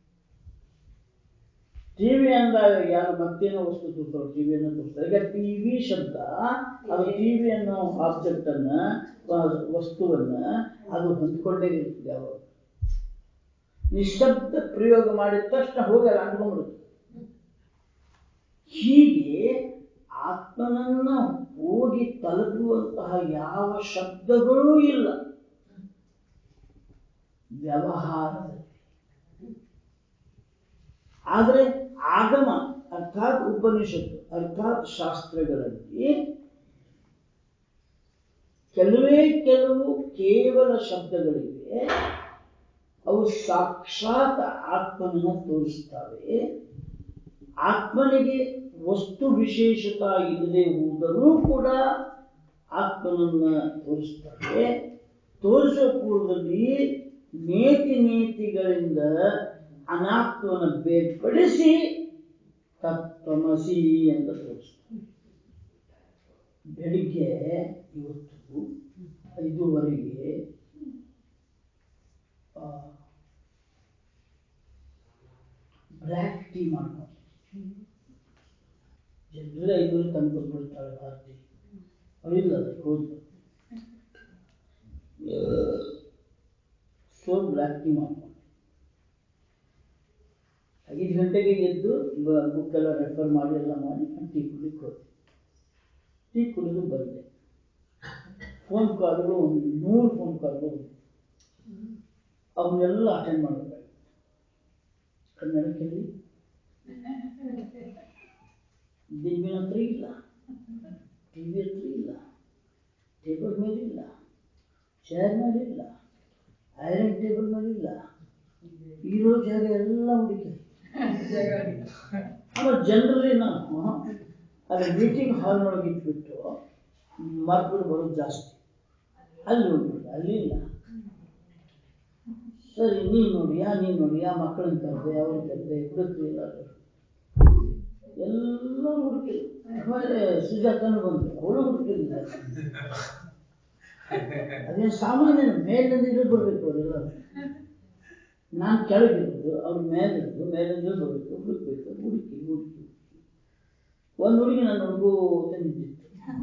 ಟಿವಿ ಅಂದಾಗ ಯಾರು ಮತ್ತೇನೋ ವಸ್ತು ತೋರಿಸ್ತಾರೆ ಟಿವಿಯನ್ನು ತೋರಿಸ್ತಾರೆ ಈಗ ಟಿವಿ ಶಬ್ದ ಅದು ಟಿವಿ ಅನ್ನೋ ಆಬ್ಜೆಕ್ಟ್ ಅನ್ನ ವ- ವಸ್ತುವನ್ನ ಅದು ಹೊಂದ್ಕೊಂಡೇ ಇರ್ತದೆ ಯಾವಾಗ ನಿಶಬ್ದ ಪ್ರಯೋಗ ಮಾಡಿದ ತಕ್ಷಣ ಹೋಗಿ ಅಲ್ಲಿ ಅಂಟ್ಕೊಂಡ್ಬಿಡುತ್ತೆ ಹೀಗೆ ಆತ್ಮನನ್ನ ಹೋಗಿ ತಲುಪುವಂತಹ ಯಾವ ಶಬ್ದಗಳೂ ಇಲ್ಲ ವ್ಯವಹಾರದಲ್ಲಿ ಆದರೆ ಆಗಮ ಅರ್ಥಾತ್ ಉಪನಿಷತ್ತು ಅರ್ಥಾತ್ ಶಾಸ್ತ್ರಗಳಲ್ಲಿ ಕೆಲವೇ ಕೆಲವು ಕೇವಲ ಶಬ್ದಗಳಿವೆ ಅವು ಸಾಕ್ಷಾತ್ ಆತ್ಮನನ್ನು ತೋರಿಸ್ತವೆ ಆತ್ಮನಿಗೆ ವಸ್ತು ವಿಶೇಷತ ಇಲ್ಲದೆ ಹೋದರೂ ಕೂಡ ಆತ್ಮನನ್ನ ತೋರಿಸ್ತವೆ ತೋರಿಸುವ ಪೂರ್ವದಲ್ಲಿ ನೇತಿ ನೇತಿಗಳಿಂದ ಅನಾತ್ಮವನ್ನು ಬೇರ್ಪಡಿಸಿ ತತ್ವಮಸಿ ಅಂತ ತೋರಿಸ್ತಾರೆ ಬೆಳಿಗ್ಗೆ ಇವತ್ತು ಐದೂವರೆಗೆ ಬ್ಲ್ಯಾಕ್ ಟೀ ಮಾಡ್ಕೊಂಡು ಜನರೇ ಐದೂವರೆ ತಂದು ಕೊಡ್ತಾಳೆ ಭಾರತಿ ಅವಳಿಲ್ಲ ಅದಕ್ಕೆ ಹೋದ್ರು ಸೊ ಬ್ಲ್ಯಾಕ್ ಟೀ ಮಾಡ್ಕೊಂಡು ಐದು ಗಂಟೆಗೆ ಎದ್ದು ಬುಕ್ ಎಲ್ಲ ರೆಫರ್ ಮಾಡಿ ಎಲ್ಲ ಮಾಡಿ ನಾನು ಟೀ ಕುಡಿಲಿಕ್ಕೆ ಹೋದೆ ಟೀ ಕುಡಿದು ಬಂದೆ ಫೋನ್ ಕಾಲ್ಗಳು ಒಂದು ನೂರು ಫೋನ್ ಕಾಲ್ಗಳು ಬಂದು ಅವನ್ನೆಲ್ಲ ಅಟೆಂಡ್ ಮಾಡಬೇಕಾಗಿತ್ತು ಕನ್ನಡ ಕೇಳಿ ದಿವ್ಯನ ಹತ್ರ ಇಲ್ಲ ಟಿವಿ ಹತ್ರ ಇಲ್ಲ ಟೇಬಲ್ ಮೇಲಿಲ್ಲ ಚೇರ್ ಮೇಲಿಲ್ಲ ಐರನ್ ಟೇಬಲ್ ಮೇಲಿಲ್ಲ ಇರೋ ಜಾಗ ಎಲ್ಲ ಹುಡುಕಿ ಆಮೇಲೆ ಜನರಲಿ ನಾವು ಅಲ್ಲಿ ಮೀಟಿಂಗ್ ಹಾಲ್ನೊಳಗೆ ಇಟ್ಬಿಟ್ಟು ಮರ್ಬಿಟ್ಟು ಬರೋದು ಜಾಸ್ತಿ ಅಲ್ಲಿ ಹೋಗ್ಬಿಟ್ಟು ಅಲ್ಲಿ ಇಲ್ಲ ಸರಿ ನೀನು ನೋಡಿಯಾ ನೀನು ನೋಡಿಯಾ ಮಕ್ಕಳನ್ನ ಕರೆದೆ ಅವ್ರು ಕರೆದೆ ಹುಡುಕ್ರಿ ಎಲ್ಲ ಎಲ್ಲ ಹುಡುಕಿದ್ರು ಆಮೇಲೆ ಸುಜಾತನು ಬಂತು ಅವಳು ಹುಡುಕಿಲ್ಲ ಅದೇನು ಸಾಮಾನ್ಯ ಮೇಲಿಂದ ಇಳಿದು ಬರ್ಬೇಕು ಅವರೆಲ್ಲ ನಾನು ಕೆಳಗಿರೋದು ಅವ್ರು ಮೇಲಿದ್ದು ಮೇಲಿಂದ ಇಳಿದು ಬರ್ಬೇಕು ಹುಡುಕ್ಬೇಕು ಹುಡುಕಿ ಹುಡುಕಿ ಒಂದು ಹುಡುಗಿ ನನ್ನ ಹುಡುಗು ತಂದಿದ್ದಿತ್ತು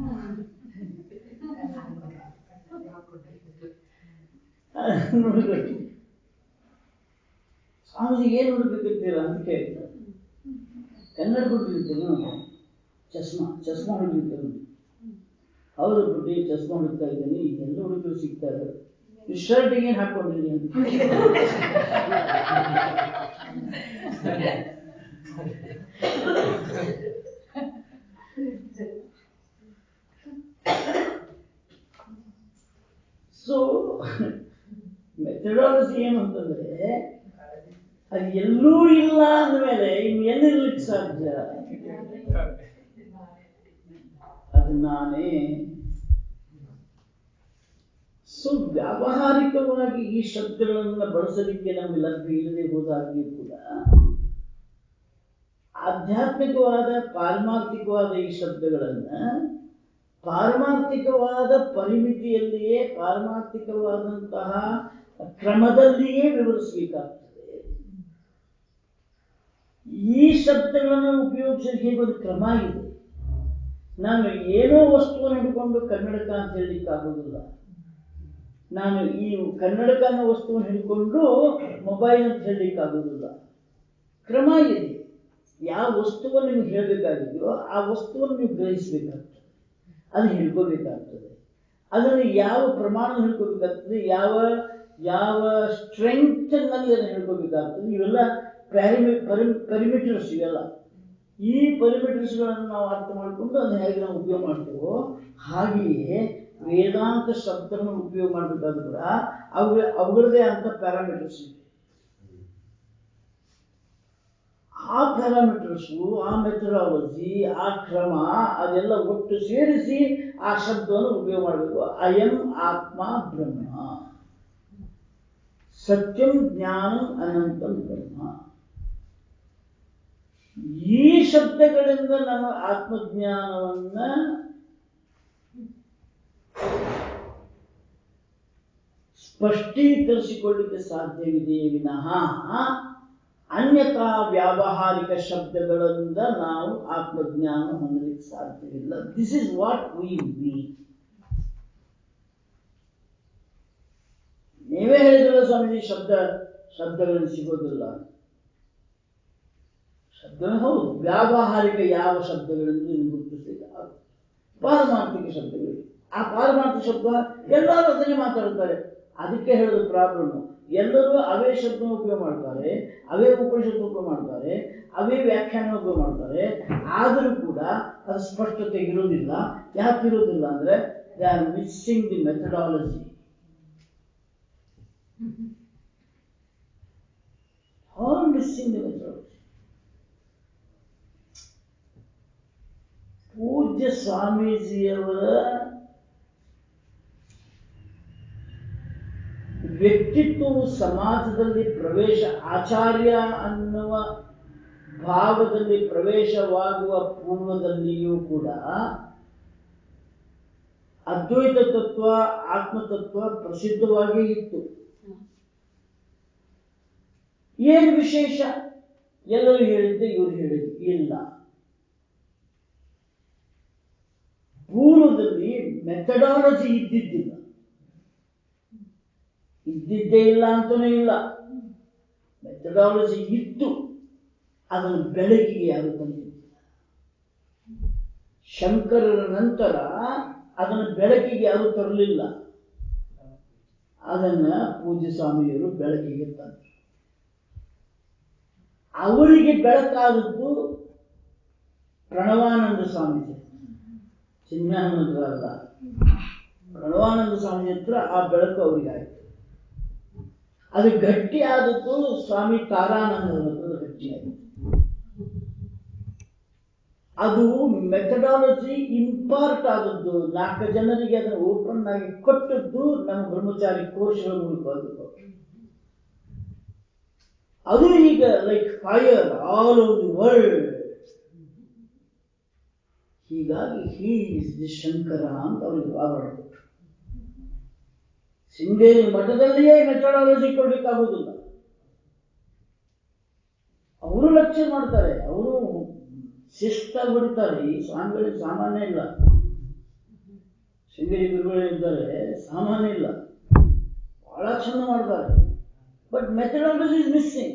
ನೋಡ್ಬೇಕು ಸ್ವಾಮೀಜಿ ಏನು ಹುಡುಕತ್ತೀರಾ ಅಂತ ಕೇಳಿದ್ರು ಕನ್ನಡ ಹುಡುಗಿರ್ತೀರಿ ಚಸ್ಮಾ ಚಸ್ಮಾ ಹುಡುಗಿರ್ತಾರೆ ಹೌದು ಪುಟ್ಟಿ ಚಸ್ಮಾ ಹುಡುಕ್ತಾ ಇದ್ದೀನಿ ಎಲ್ಲ ಹುಡುಗರು ಸಿಗ್ತಾರೆ ಈ ಶರ್ಟ್ ಏನು ಹಾಕೊಂಡಿದ್ದೀನಿ ಅಂತ ಸೊ ಮೆಥಡಾಲಜಿ ಏನು ಅಂತಂದ್ರೆ ಅದು ಎಲ್ಲೂ ಇಲ್ಲ ಅಂದಮೇಲೆ ಇನ್ನು ಎಲ್ಲಿರ್ಲಿಕ್ಕೆ ಸಾಧ್ಯ ಅದು ನಾನೇ ಸೊ ವ್ಯಾವಹಾರಿಕವಾಗಿ ಈ ಶಬ್ದಗಳನ್ನು ಬಳಸಲಿಕ್ಕೆ ನಮಗೆ ಲಭ್ಯ ಇಲ್ಲದೆ ಹೋದಾಗ್ಯೂ ಕೂಡ ಆಧ್ಯಾತ್ಮಿಕವಾದ ಪಾರಮಾರ್ಥಿಕವಾದ ಈ ಶಬ್ದಗಳನ್ನ ಪಾರಮಾರ್ಥಿಕವಾದ ಪರಿಮಿತಿಯಲ್ಲಿಯೇ ಪಾರಮಾರ್ಥಿಕವಾದಂತಹ ಕ್ರಮದಲ್ಲಿಯೇ ವಿವರಿಸಬೇಕಾಗ್ತದೆ ಈ ಶಬ್ದಗಳನ್ನು ಉಪಯೋಗಿಸಲಿಕ್ಕೆ ಹೇಗೆ ಒಂದು ಕ್ರಮ ಇದೆ ನಾನು ಏನೋ ವಸ್ತುವನ್ನು ಹಿಡ್ಕೊಂಡು ಕನ್ನಡಕ ಅಂತ ಹೇಳಲಿಕ್ಕೆ ಆಗುದಿಲ್ಲ ನಾನು ಈ ಕನ್ನಡಕ ಅನ್ನೋ ವಸ್ತುವನ್ನು ಹಿಡ್ಕೊಂಡು ಮೊಬೈಲ್ ಅಂತ ಹೇಳಲಿಕ್ಕೆ ಆಗುದಿಲ್ಲ ಕ್ರಮ ಇದೆ ಯಾವ ವಸ್ತುವನ್ನು ನಿಮಗೆ ಹೇಳಬೇಕಾಗಿದೆಯೋ ಆ ವಸ್ತುವನ್ನು ನೀವು ಗ್ರಹಿಸಬೇಕಾಗ್ತದೆ ಅದನ್ನು ಹಿಡ್ಕೋಬೇಕಾಗ್ತದೆ ಅದನ್ನು ಯಾವ ಪ್ರಮಾಣ ಹಿಡ್ಕೋಬೇಕಾಗ್ತದೆ ಯಾವ ಯಾವ ಸ್ಟ್ರೆಂತ್ ನಲ್ಲಿ ಅದನ್ನು ಹಿಡ್ಕೋಬೇಕಾಗ್ತದೆ ಇವೆಲ್ಲ ಪ್ಯಾರಿಮಿ ಪೆರಿಮೀಟರ್ಸ್ ಇವೆಲ್ಲ ಈ ಪರಿಮೀಟರ್ಸ್ಗಳನ್ನು ನಾವು ಅರ್ಥ ಮಾಡಿಕೊಂಡು ಅದನ್ನ ಹೇಗೆ ನಾವು ಉಪಯೋಗ ಮಾಡ್ತೀವೋ ಹಾಗೆಯೇ ವೇದಾಂತ ಶಬ್ದಗಳನ್ನು ಉಪಯೋಗ ಮಾಡಬೇಕಾದ್ರೂ ಕೂಡ ಅವು ಅವುಗಳದೇ ಅಂತ ಪ್ಯಾರಾಮೀಟರ್ಸ್ ಇದೆ ಆ ಪ್ಯಾರಾಮೀಟರ್ಸು ಆ ಮೆಥಡಾಲಜಿ ಆ ಕ್ರಮ ಅದೆಲ್ಲ ಒಟ್ಟು ಸೇರಿಸಿ ಆ ಶಬ್ದವನ್ನು ಉಪಯೋಗ ಮಾಡಬೇಕು ಅಯಂ ಆತ್ಮ ಬ್ರಹ್ಮ ಸತ್ಯಂ ಜ್ಞಾನಂ ಅನಂತಂ ಬ್ರಹ್ಮ ಈ ಶಬ್ದಗಳಿಂದ ನಾನು ಆತ್ಮಜ್ಞಾನವನ್ನ ಸ್ಪಷ್ಟೀಕರಿಸಿಕೊಳ್ಳಿಕ್ಕೆ ಸಾಧ್ಯವಿದೆಯೇ ವಿನಃ ಅನ್ಯಥಾ ವ್ಯಾವಹಾರಿಕ ಶಬ್ದಗಳಿಂದ ನಾವು ಆತ್ಮಜ್ಞಾನ ಹೊಂದಲಿಕ್ಕೆ ಸಾಧ್ಯವಿಲ್ಲ this is what we mean ನೀವೇ ಹೇಳಿದ್ರಲ್ಲ ಸ್ವಾಮೀಜಿ ಶಬ್ದ ಶಬ್ದಗಳನ್ನು ಸಿಗೋದಿಲ್ಲ ಶಬ್ದ ಹೌದು ವ್ಯಾವಹಾರಿಕ ಯಾವ ಶಬ್ದಗಳನ್ನು ನೀವು ಗುರುತಿಸಲಿಕ್ಕೆ ಆಗುತ್ತೆ ಪಾರಮಾರ್ಥಿಕ ಶಬ್ದಗಳು ಆ ಪಾರಮಾರ್ಥಿಕ ಶಬ್ದ ಎಲ್ಲರೂ ಅದನ್ನೇ ಮಾತಾಡ್ತಾರೆ ಅದಕ್ಕೆ ಹೇಳೋದು ಪ್ರಾಬ್ಲಮ್ ಎಲ್ಲರೂ ಅವೇ ಶಬ್ದ ಉಪಯೋಗ ಮಾಡ್ತಾರೆ ಅವೇ ಉಪನಿಷತ್ತು ಉಪಯೋಗ ಮಾಡ್ತಾರೆ ಅವೇ ವ್ಯಾಖ್ಯಾನ ಉಪಯೋಗ ಮಾಡ್ತಾರೆ ಆದರೂ ಕೂಡ ಅದು ಸ್ಪಷ್ಟತೆ ಇರುವುದಿಲ್ಲ ಯಾಕೆ ಇರುವುದಿಲ್ಲ ಅಂದ್ರೆ they are missing the methodology all missing the methodology ಪೂಜ್ಯ ಸ್ವಾಮೀಜಿಯವರ ವ್ಯಕ್ತಿತ್ವವು ಸಮಾಜದಲ್ಲಿ ಪ್ರವೇಶ ಆಚಾರ್ಯ ಅನ್ನುವ ಭಾವದಲ್ಲಿ ಪ್ರವೇಶವಾಗುವ ಪೂರ್ವದಲ್ಲಿಯೂ ಕೂಡ ಅದ್ವೈತ ತತ್ವ ಆತ್ಮತತ್ವ ಪ್ರಸಿದ್ಧವಾಗೇ ಇತ್ತು ಏನು ವಿಶೇಷ ಎಲ್ಲರೂ ಹೇಳಿದ್ದೆ ಇವರು ಹೇಳಿದ್ದು ಇಲ್ಲ ಪೂರ್ವದಲ್ಲಿ ಮೆಥಡಾಲಜಿ ಇದ್ದಿದ್ದಿಲ್ಲ ಇದ್ದಿದ್ದೇ ಇಲ್ಲ ಅಂತಲೂ ಇಲ್ಲ ಮೆಥಡಾಲಜಿ ಇತ್ತು ಅದನ್ನು ಬೆಳಕಿಗೆ ಯಾರು ತಂದಿದ್ದಿಲ್ಲ ಶಂಕರರ ನಂತರ ಅದನ್ನು ಬೆಳಕಿಗೆ ಯಾರು ತರಲಿಲ್ಲ ಅದನ್ನ ಪೂಜ್ಯ ಸ್ವಾಮಿಯವರು ಬೆಳಕಿಗೆ ತಂದರು ಅವರಿಗೆ ಬೆಳಕಾದದ್ದು ಪ್ರಣವಾನಂದ ಸ್ವಾಮೀಜಿ ಚಿನ್ಮಾನಂದ್ರ ಅಲ್ಲ ಪ್ರಣವಾನಂದ ಸ್ವಾಮಿ ಹತ್ರ ಆ ಬೆಳಕು ಅವರಿಗೆ ಆಯ್ತು ಅದು ಗಟ್ಟಿ ಆದದ್ದು ಸ್ವಾಮಿ ತಾರಾನಂದರ ಹತ್ರ ಗಟ್ಟಿಯಾಯಿತು ಅದು ಮೆಥಡಾಲಜಿ ಇಂಪಾರ್ಟ್ ಆದದ್ದು ನಾಲ್ಕು ಜನರಿಗೆ ಅದನ್ನು ಓಪನ್ ಆಗಿ ಕೊಟ್ಟದ್ದು ನಮ್ಮ ಬ್ರಹ್ಮಚಾರಿ ಕೋರ್ಸ್ಗಳ ಮೂಲಕವಾಗಿ ಕೊಟ್ಟರು ಅದು ಈಗ like fire all over the world ಹೀಗಾಗಿ ಹೀ ಇಸ್ ದಿ ಶಂಕರ ಅಂತ ಅವರಿಗೆ ಆವರಣ ಕೊಟ್ಟರು ಶೃಂಗೇರಿ ಮಠದಲ್ಲಿಯೇ ಮೆಥಡಾಲಜಿ ಕೊಡ್ಲಿಕ್ಕಾಗುವುದಿಲ್ಲ ಅವರು ಲಕ್ಷ್ಯ ಮಾಡ್ತಾರೆ ಅವರು ಶಿಸ್ತಾಗಿ ಬಿಡ್ತಾರೆ ಈ ಸ್ವಾಮಿಗಳಿಗೆ ಸಾಮಾನ್ಯ ಇಲ್ಲ ಶೃಂಗೇರಿ ಗುರುಗಳು ಇದ್ದಾರೆ ಸಾಮಾನ್ಯ ಇಲ್ಲ ಬಹಳ ಚಂದ ಮಾಡ್ತಾರೆ ಬಟ್ ಮೆಥಡಾಲಜಿ ಇಸ್ ಮಿಸ್ಸಿಂಗ್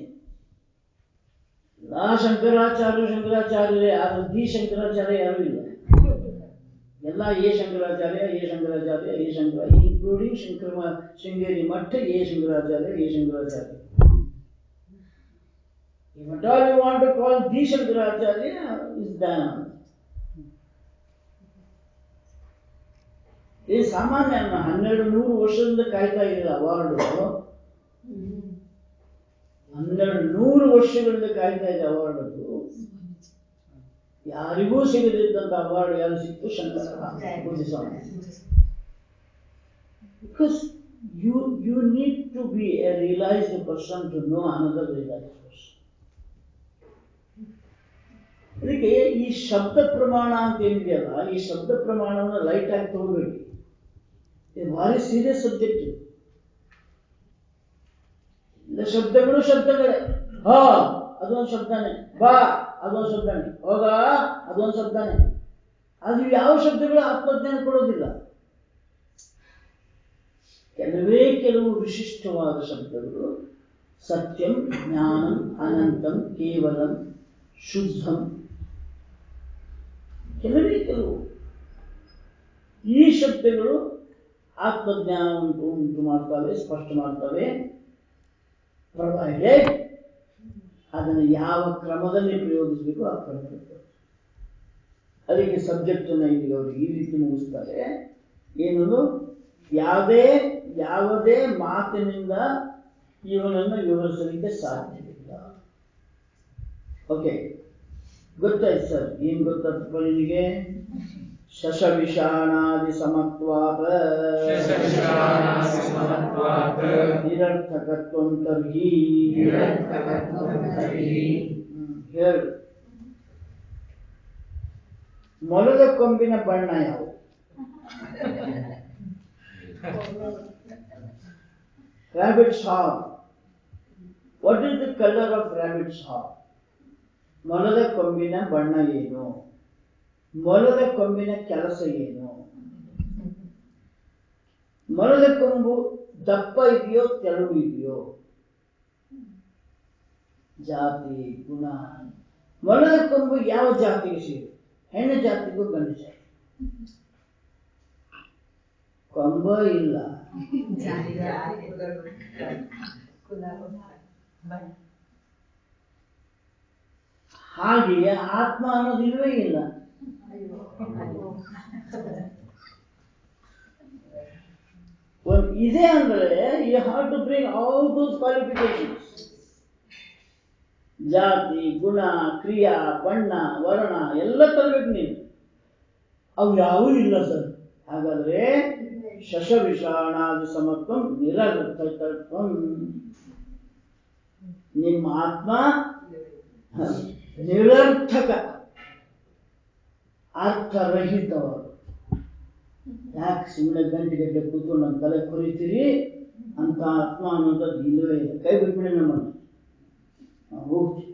ಲಾ ಶಂಕರಾಚಾರ್ಯ ಶಂಕರಾಚಾರ್ಯರೇ ಆದ್ರೆ ದಿ ಶಂಕರಾಚಾರ್ಯ ಯಾರೂ ಇಲ್ಲ ಎಲ್ಲ a Shankaracharya a Shankaracharya a Shankara including Shankara Sringeri ಮಠ a Shankaracharya a Shankaracharya If at all you want to call the Shankaracharya, is Dayananda. ಈ ಸಾಮಾನ್ಯ ಅಲ್ಲ ಹನ್ನೆರಡು ನೂರು ವರ್ಷದಿಂದ ಕಾಯ್ತಾ ಇದೆ ಅವಾರ್ಡ್ ಹನ್ನೆರಡು ನೂರು ವರ್ಷಗಳಿಂದ ಕಾಯ್ತಾ ಇದೆ ಅವಾರ್ಡ್ ಅದು ಯಾರಿಗೂ ಸಿಗದಿದ್ದಂತ ಅವಾರ್ಡ್ ಯಾರು ಸಿಕ್ತು ಶಂಕರ ಪೂಜಿಸ್ವಾಮಿ because you you need to be a realised person to know another realised person ಅದಕ್ಕೆ ಈ ಶಬ್ದ ಪ್ರಮಾಣ ಅಂತ ಏನಿದೆಯಲ್ಲ ಈ ಶಬ್ದ ಪ್ರಮಾಣವನ್ನು ಲೈಟ್ ಆಗಿ ತಗೋಬೇಡಿ ಇದು ಭಾರಿ ಸೀರಿಯಸ್ ಸಬ್ಜೆಕ್ಟ್ ಇದು ಇಲ್ಲ ಶಬ್ದಗಳು ಶಬ್ದಗಳೇ ಹಾ ಅದೊಂದು ಶಬ್ದನೇ ಬಾ ಅದೊಂದು ಶಬ್ದನೇ ಹೋಗ ಅದೊಂದು ಶಬ್ದನೇ ಅದು ಯಾವ ಶಬ್ದಗಳು ಆತ್ಮಜ್ಞಾನ ಕೊಡೋದಿಲ್ಲ ಕೆಲವೇ ಕೆಲವು ವಿಶಿಷ್ಟವಾದ ಶಬ್ದಗಳು ಸತ್ಯಂ ಜ್ಞಾನಂ ಅನಂತಂ ಕೇವಲಂ ಶುದ್ಧಂ ಕೆಲವೇ ಕೆಲವು ಈ ಶಬ್ದಗಳು ಆತ್ಮಜ್ಞಾನ ಉಂಟು ಉಂಟು ಮಾಡ್ತವೆ ಸ್ಪಷ್ಟ ಮಾಡ್ತವೆ ಪ್ರೊವೈಡೆಡ್ ಅದನ್ನು ಯಾವ ಕ್ರಮದಲ್ಲಿ ಪ್ರಯೋಗಿಸಬೇಕು ಆ ಕ್ರಮದಲ್ಲಿ ಅದಕ್ಕೆ ಸಬ್ಜೆಕ್ಟ್ ಅನ್ನ ಇಲ್ಲಿ ಅವರು ಈ ರೀತಿ ಮುಗಿಸ್ತಾರೆ ಏನದು ಯಾವುದೇ ಯಾವುದೇ ಮಾತಿನಿಂದ ಇವನನ್ನು ವಿವರಿಸಲಿಕ್ಕೆ ಸಾಧ್ಯವಿಲ್ಲ ಓಕೆ ಗೊತ್ತಾಯ್ತು ಸರ್ ಏನ್ ಗೊತ್ತಾಯ್ತಪ್ಪ ನಿನಗೆ ಶಶವಿಷಾಣಾದಿ ಸಮತ್ವಾತ ಶಶವಿಷಾಣಾದಿ ಸಮತ್ವಾತ್ ನಿರರ್ಥಕತ್ವಂ ತರ್ಹಿ ನಿರರ್ಥಕತ್ವಂ ತರ್ಹಿ ಹ್ಮ್, ಹೇಳು ಮೊಲದ ಕೊಂಬಿನ ಬಣ್ಣ ಯಾವುದು rabbit's horn. What is the color of rabbit's horn? ಮೊಲದ ಕೊಂಬಿನ ಬಣ್ಣ ಏನು ಮೊಲದ ಕೊಂಬಿನ ಕೆಲಸ ಏನು ಮೊಲದ ಕೊಂಬು ದಪ್ಪ ಇದೆಯೋ ತೆಳುವು ಇದೆಯೋ ಜಾತಿ ಗುಣ ಮೊಲದ ಕೊಂಬು ಯಾವ ಜಾತಿಗೆ ಸೇರಿ ಹೆಣ್ಣು ಜಾತಿಗೂ ಗಂಡು ಜಾತಿ ಕೊಂಬ ಇಲ್ಲ ಹಾಗೆ ಆತ್ಮ ಅನ್ನೋದು ಇಲ್ವೇ ಇಲ್ಲ ಒಂದು ಇದೆ ಅಂದ್ರೆ you have to bring all those qualifications jati guna ಕ್ರಿಯಾ ಬಣ್ಣ ವರ್ಣ ಎಲ್ಲ ತರಬೇಕು ನೀನು ಅವು ಯಾವೂ ಇಲ್ಲ ಸರ್ ಹಾಗಾದ್ರೆ ಶಶವಿಷಾಣಾದಿ ಸಮತ್ವಂ ನಿರರ್ಥಕತ್ವಂ ನಿಮ್ಮ ಆತ್ಮ ಹ, ನಿರರ್ಥಕ ಅರ್ಥರಹಿತವರು ಯಾಕೆ ಸುಮ್ಮನೆ ಗಂಟೆ ಗಂಟೆ ಕೂತ್ಕೊಂಡು ನಮ್ಮ ತಲೆ ಕೊರಿತೀರಿ ಅಂತ ಆತ್ಮ ಅನ್ನೋದದ್ದು ಇಲ್ಲವೇ ಇಲ್ಲ ಕೈ ಬಿಟ್ಬಿಡಿ ನಮ್ಮನ್ನು ನಾವು ಹೋಗ್ತೀವಿ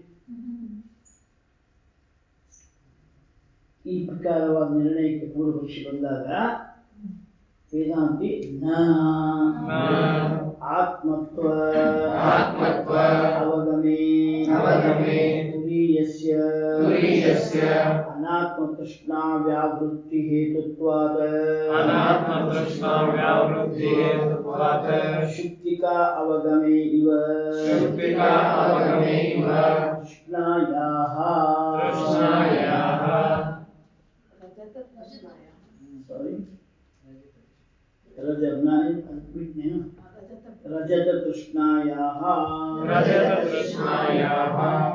ಈ ಪ್ರಕಾರವಾದ ನಿರ್ಣಯಕ್ಕೆ ಪೂರ್ವಪಕ್ಷಿ ಬಂದಾಗ ವೇದಾಂತಿ ನ ನ ಆತ್ಮತ್ವ ಆತ್ಮತ್ವ ಅವಗಮೇ ಅವಗಮೇ ತುರೀಯಸ್ಯ ತುರೀಯಸ್ಯ ಅನಾತ್ಮತೃಷ್ಣಾ ವ್ಯಾವೃತ್ತಿ ಹೇತುತ್ವಾದ ಅನಾತ್ಮತೃಷ್ಣಾ ವ್ಯಾವೃತ್ತಿಹೇತುತ್ವಾತ್ ಶುಕ್ತಿಕಾ ಅವಗಮೇ ಇವ ಶುಕ್ತಿಕಾ ಅವಗಮೇ ಇವ ತೃಷ್ಣಾಯಾಃ ತೃಷ್ಣಾಯಾಃ ಸಾರಿ ರಜ ನಾನು ಬಿಟ್ನೇನು ರಜತ ತೃಷ್ಣಾಯಾಃ ರಜತತೃಷ್ಣಾಯಾಃ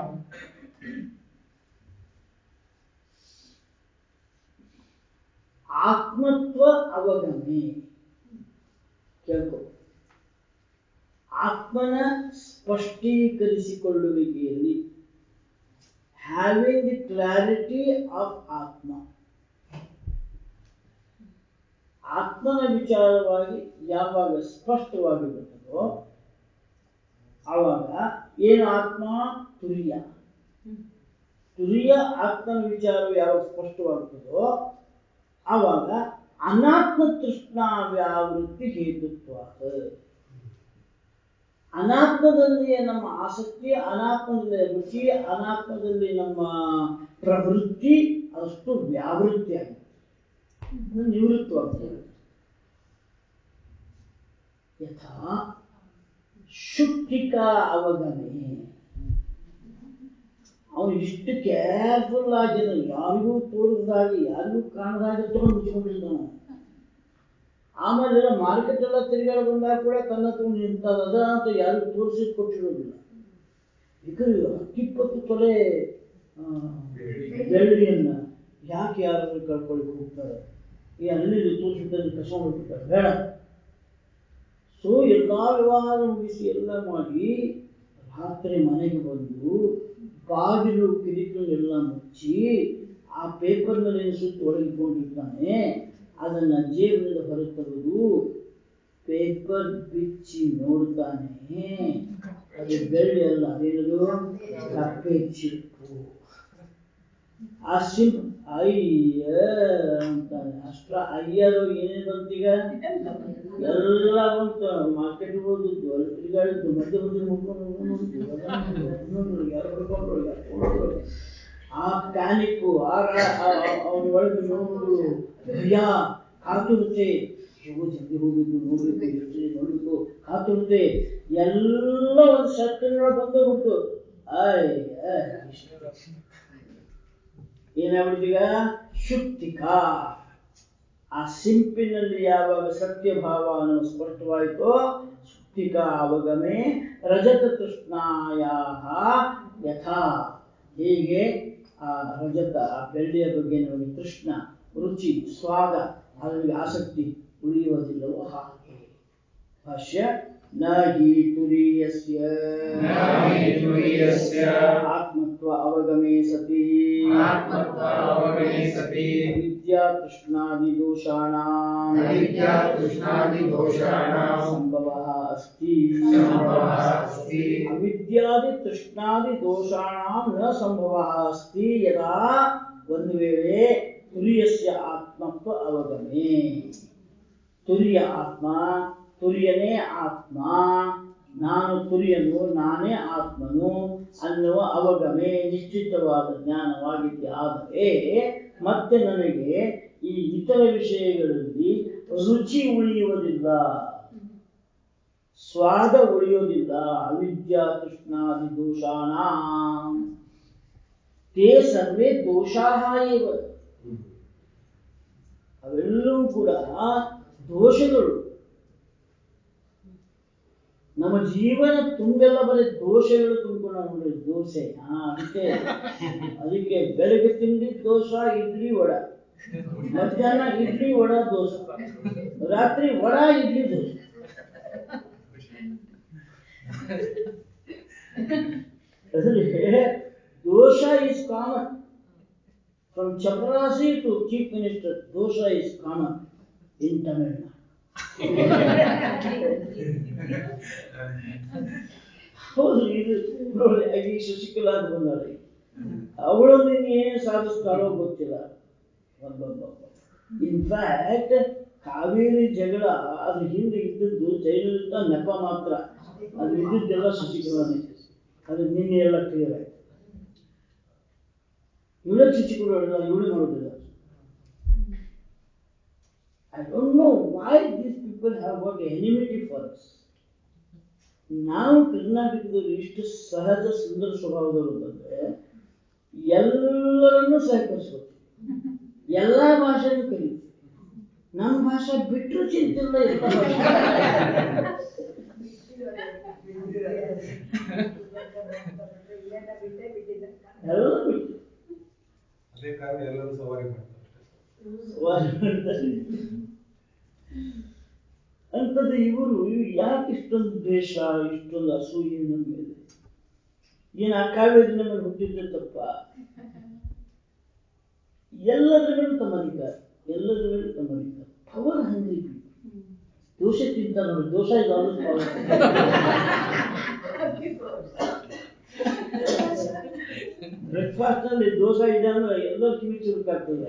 ಆತ್ಮತ್ವ ಅವಗಮೆ ಕೇಳ್ಕೊ ಆತ್ಮನ ಸ್ಪಷ್ಟೀಕರಿಸಿಕೊಳ್ಳುವಿಕೆಯಲ್ಲಿ having the clarity of atma ಆತ್ಮನ ವಿಚಾರವಾಗಿ ಯಾವಾಗ ಸ್ಪಷ್ಟವಾಗಿ ಬರ್ತದೋ ಆವಾಗ ಏನು ಆತ್ಮ ತುರಿಯ ತುರಿಯ ಆತ್ಮನ ವಿಚಾರವು ಯಾವಾಗ ಸ್ಪಷ್ಟವಾಗ್ತದೋ ಆವಾಗ ಅನಾತ್ಮ ತೃಷ್ಣಾ ವ್ಯಾವೃತ್ತಿ ಹೇತುತ್ವ ಅನಾತ್ಮದಲ್ಲಿ ನಮ್ಮ ಆಸಕ್ತಿ ಅನಾತ್ಮದಲ್ಲಿ ರುಚಿ ಅನಾತ್ಮದಲ್ಲಿ ನಮ್ಮ ಪ್ರವೃತ್ತಿ ಅಷ್ಟು ವ್ಯಾವೃತ್ತಿ ಆಗಿದೆ ಅದು ನಿವೃತ್ತವಾಗ್ತದೆ ಯಥಾ ಶುಕ್ತಿಕಾ ಅವಗಮೆ ಅವನು ಇಷ್ಟು ಕೇರ್ಫುಲ್ ಆಗಿದ ಯಾರಿಗೂ ತೋರಿಸ್ದಾಗಿ ಯಾರಿಗೂ ಕಾಣದಾಗಿ ತಗೊಂಡು ಮುಚ್ಕೊಂಡಿದ್ದಾನ ಆಮೇಲೆ ಮಾರ್ಕೆಟ್ ಎಲ್ಲ ತಿರುಗಾಡ ಬಂದಾಗ ಕೂಡ ತನ್ನ ಹತ್ರ ನಿಂತದ ಅದ ಅಂತ ಯಾರಿಗೂ ತೋರಿಸಿ ಕೊಟ್ಟಿರೋದಿಲ್ಲ ಯಾಕಂದ್ರೆ ಹತ್ತಿಪ್ಪತ್ತು ತೊಲೆ ಆ, ಬೆಳ್ಳಿಯನ್ನ ಯಾಕೆ ಯಾರಾದ್ರೂ ಕಳ್ಕೊಳ್ಳಿ ಹೋಗ್ತಾರೆ ಈ ಹಳ್ಳಿಲಿ ತೋರಿಸಿದ್ದನ್ನು ಕಸ್ಕೊಂಡು ಹೋಗ್ಬಿಡ್ತಾರೆ ಬೇಡ ಸೊ ಎಲ್ಲಾ ವ್ಯವಹಾರ ಮುಗಿಸಿ ಎಲ್ಲ ಮಾಡಿ ರಾತ್ರಿ ಮನೆಗೆ ಬಂದು ಬಾಗಿಲು ಕಿರಿಕನ್ನೆಲ್ಲ ಮುಚ್ಚಿ ಆ ಪೇಪರ್ನಲ್ಲಿ ಏನು ಸುತ್ತು ಒಳಗಿಕೊಂಡಿರ್ತಾನೆ ಅದನ್ನ ಜೇಬಿನಿಂದ ಹೊರಗೆ ತೆಗೆದು ಪೇಪರ್ ಬಿಚ್ಚಿ ನೋಡ್ತಾನೆ ಅದು ಬೆಳ್ಳಿ ಅಲ್ಲ ಅದೇನದು ಕಪ್ಪೆ ಚಿಪ್ಪು ಆ ಸಿಂಪ್ ಅಯ್ಯ ಅಂತಾನೆ ಅಷ್ಟ್ರ ಅಯ್ಯರು ಏನೇನು ಬಂತೀಗ ಎಲ್ಲ ಬಂತು ಮಾರ್ಕೆಟ್ ಹೋಗಿದ್ದು ಅಲ್ಲಿ ತಿರುಗಾಡಿದ್ದು ಮಧ್ಯ ಮಧ್ಯ ಮುಟ್ಕೊಂಡು ಯಾರು ಹೊಡ್ಕೊಂಡ್ರು ಯಾರು ಹೊಡ್ಕೊಂಡ್ರು. ಆ ಪ್ಯಾನಿಕ್ಕು ಆ ಅವನ ಒಳಗೆ ನೋವು ಭಯ ಕಾತುರತೆ ಅಯ್ಯೋ ಜಲ್ದಿ ಹೋಗ್ಬೇಕು ನೋಡ್ಬೇಕು ಎಷ್ಟಿದೆ ನೋಡ್ಬೇಕು ಕಾತುರತೆ ಎಲ್ಲ ಒಂದು ಸೆಕೆಂಡ್ ಬಂದೋಗ್ಬಿಟ್ಟು ಆಯ್ ಆಯ್, ಇಷ್ಟು. ಏನಾಗ್ಬಿಡ್ತೀಗ ಶುಕ್ತಿಕಾ ಆ ಸಿಂಪಿನಲ್ಲಿ ಯಾವಾಗ ಸತ್ಯಭಾವ ಅನ್ನೋ ಸ್ಪಷ್ಟವಾಯಿತೋ ಶುಕ್ತಿಕಾ ಅವಗಮೆ ರಜತ ತೃಷ್ಣಾಯ ಯಥಾ ಹೀಗೆ ಆ ರಜತ ಆ ಬೆಳ್ಳಿಯ ಬಗ್ಗೆ ನಮಗೆ ತೃಷ್ಣ ರುಚಿ ಸ್ವಾದ ಅದರಲ್ಲಿ ಆಸಕ್ತಿ ಉಳಿಯುವುದಿಲ್ಲವೋ ಹಾಗೆ ಭಾಷ್ಯ ನ ಹಿ ತುರೀಯಸ್ಯ ನ ಹಿ ತುರೀಯಸ್ಯ ಆತ್ಮತ್ವ ಅವಗಮೇ ಸತಿ ಆತ್ಮತ್ವ ಅವಗಮೇ ಸತಿ ವಿದ್ಯಾ ತೃಷ್ಣಾದಿ ದೋಷಾಣಾಂ ಅವಿದ್ಯಾ ತೃಷ್ಣಾದಿ ದೋಷಾಣಾಂ ಸಂಭವಃ ಅಸ್ತಿ ಸಂಭವಃ ಅಸ್ತಿ ಅವಿದ್ಯಾದಿ ತೃಷ್ಣಾದಿ ದೋಷಾಣಾಂ ನ ಸಂಭವಃ ಅಸ್ತಿ ಯದಾ ಒಂದು ವೇಳೆ ತುರಿಯಸ್ಯ ಆತ್ಮತ್ವ ಅವಗಮೆ ತುರಿಯ ಆತ್ಮ ತುರಿಯನೇ ಆತ್ಮ ನಾನು ತುರಿಯನು ನಾನೇ ಆತ್ಮನು ಅನ್ನುವ ಅವಗಮೆ ನಿಶ್ಚಿತವಾದ ಜ್ಞಾನವಾಗಿದ್ದೆ ಆದರೆ ಮತ್ತೆ ನನಗೆ ಈ ಇತರ ವಿಷಯಗಳಲ್ಲಿ ರುಚಿ ಉಳಿಯುವುದಿಲ್ಲ ಸ್ವಾದ ಉಳಿಯೋದಿಲ್ಲ ಅವಿದ್ಯಾ ತೃಷ್ಣಾದಿ ದೋಷಾಣ ತೇ ಸರ್ವೇ ದೋಷಾಹ ಇವ ಅವೆಲ್ಲವೂ ಕೂಡ ದೋಷಗಳು ನಮ್ಮ ಜೀವನ ತುಂಬೆಲ್ಲ ಬರೀ ದೋಷಗಳು ತುಂಬಿಕೊಂಡು ನೋಡ್ರಿ ದೋಸೆ ಹಾ ಅದಕ್ಕೆ ಅದಕ್ಕೆ ಬೆಳಗ್ಗೆ ತಿಂಡಿ ದೋಸ ಇಡ್ಲಿ ವಡ ಮಧ್ಯಾಹ್ನ ಇಡ್ಲಿ ವಡ ದೋಸೆ ರಾತ್ರಿ ವಡ ಇಡ್ಲಿ ದೋಸೆ ಅದರಲ್ಲಿ dosha is common from chaprasi to chief minister dosha is common in Tamil Nadu ಹೌದು ಇದು ನೋಡಿ ಆಗಿ ಶಶಿಕಲಾ ಅಂತ ಬಂದಾಳೆ ಅವಳನ್ನು ಏನೇನು ಸಾಧಿಸ್ತಾರೋ ಗೊತ್ತಿಲ್ಲ ಇನ್ಫ್ಯಾಕ್ಟ್ ಕಾವೇರಿ ಜಗಳ ಅದ್ರ ಹಿಂದೆ ಇದ್ದದ್ದು ಜೈಲಲಿತಾ ನೆಪ ಮಾತ್ರ ಅದು ಇದ್ದಿದ್ದೆಲ್ಲ ಶಶಿಕಲಾನೇ ಅದು ನಿನ್ನೆ ಎಲ್ಲ ಕ್ಲಿಯರ್ ಆಯ್ತು ಇವಳೇ ಚುಚ್ಚಿಕೊಳ್ಳೋದಿಲ್ಲ ಇವಳೇ ಮಾಡೋದಿಲ್ಲ I don't know why these people have got enmity for us. ನಾವು ಕರ್ನಾಟಕದಲ್ಲಿ ಇಷ್ಟು ಸಹಜ ಸುಂದರ ಸ್ವಭಾವದವರು ಅಂತಂದ್ರೆ ಎಲ್ಲರನ್ನೂ ಸಹಕರಿಸ್ಕೊತೀವಿ ಎಲ್ಲಾ ಭಾಷೆನೂ ಕಲಿತೀವಿ ನಮ್ಮ ಭಾಷೆ ಬಿಟ್ಟರು ಚಿಂತಿಲ್ಲ ಎಲ್ಲ ಭಾಷೆ ಬಿಟ್ಟೇ ಬಿಟ್ಟಿದ್ದ ಎಲ್ಲ ಬಿಟ್ಟು ಅದೇ ಕಾರಣ ಎಲ್ಲರೂ ಸವಾರಿ ಮಾಡ್ತಾರೆ ಅಂತದ್ದು ಇವರು ಯಾಕೆ ಇಷ್ಟೊಂದು ದ್ವೇಷ ಇಷ್ಟೊಂದು ಅಸೂಯೆ ನಮ್ಮ ಮೇಲೆ ಏನು ಆ ಕಾವೇರಿ ಮೇಲೆ ಹುಟ್ಟಿದ್ರೆ ತಪ್ಪ ಎಲ್ಲರ ಮೇಲೂ ತಮ್ಮ ಅಧಿಕಾರ ಎಲ್ಲರ ಮೇಲೂ ತಮ್ಮ ಅಧಿಕಾರ ಪವರ್ ಹಂಗೆ ನೋಡಿ ದೋಷ is always powerful. ಬ್ರೇಕ್ಫಾಸ್ಟ್ ನಲ್ಲಿ ದೋಸೆ ಇದೆ ಅಂದ್ರೆ ಎಲ್ಲೋ ಕಿವಿ ಚುರುಕಾಗ್ತದೆ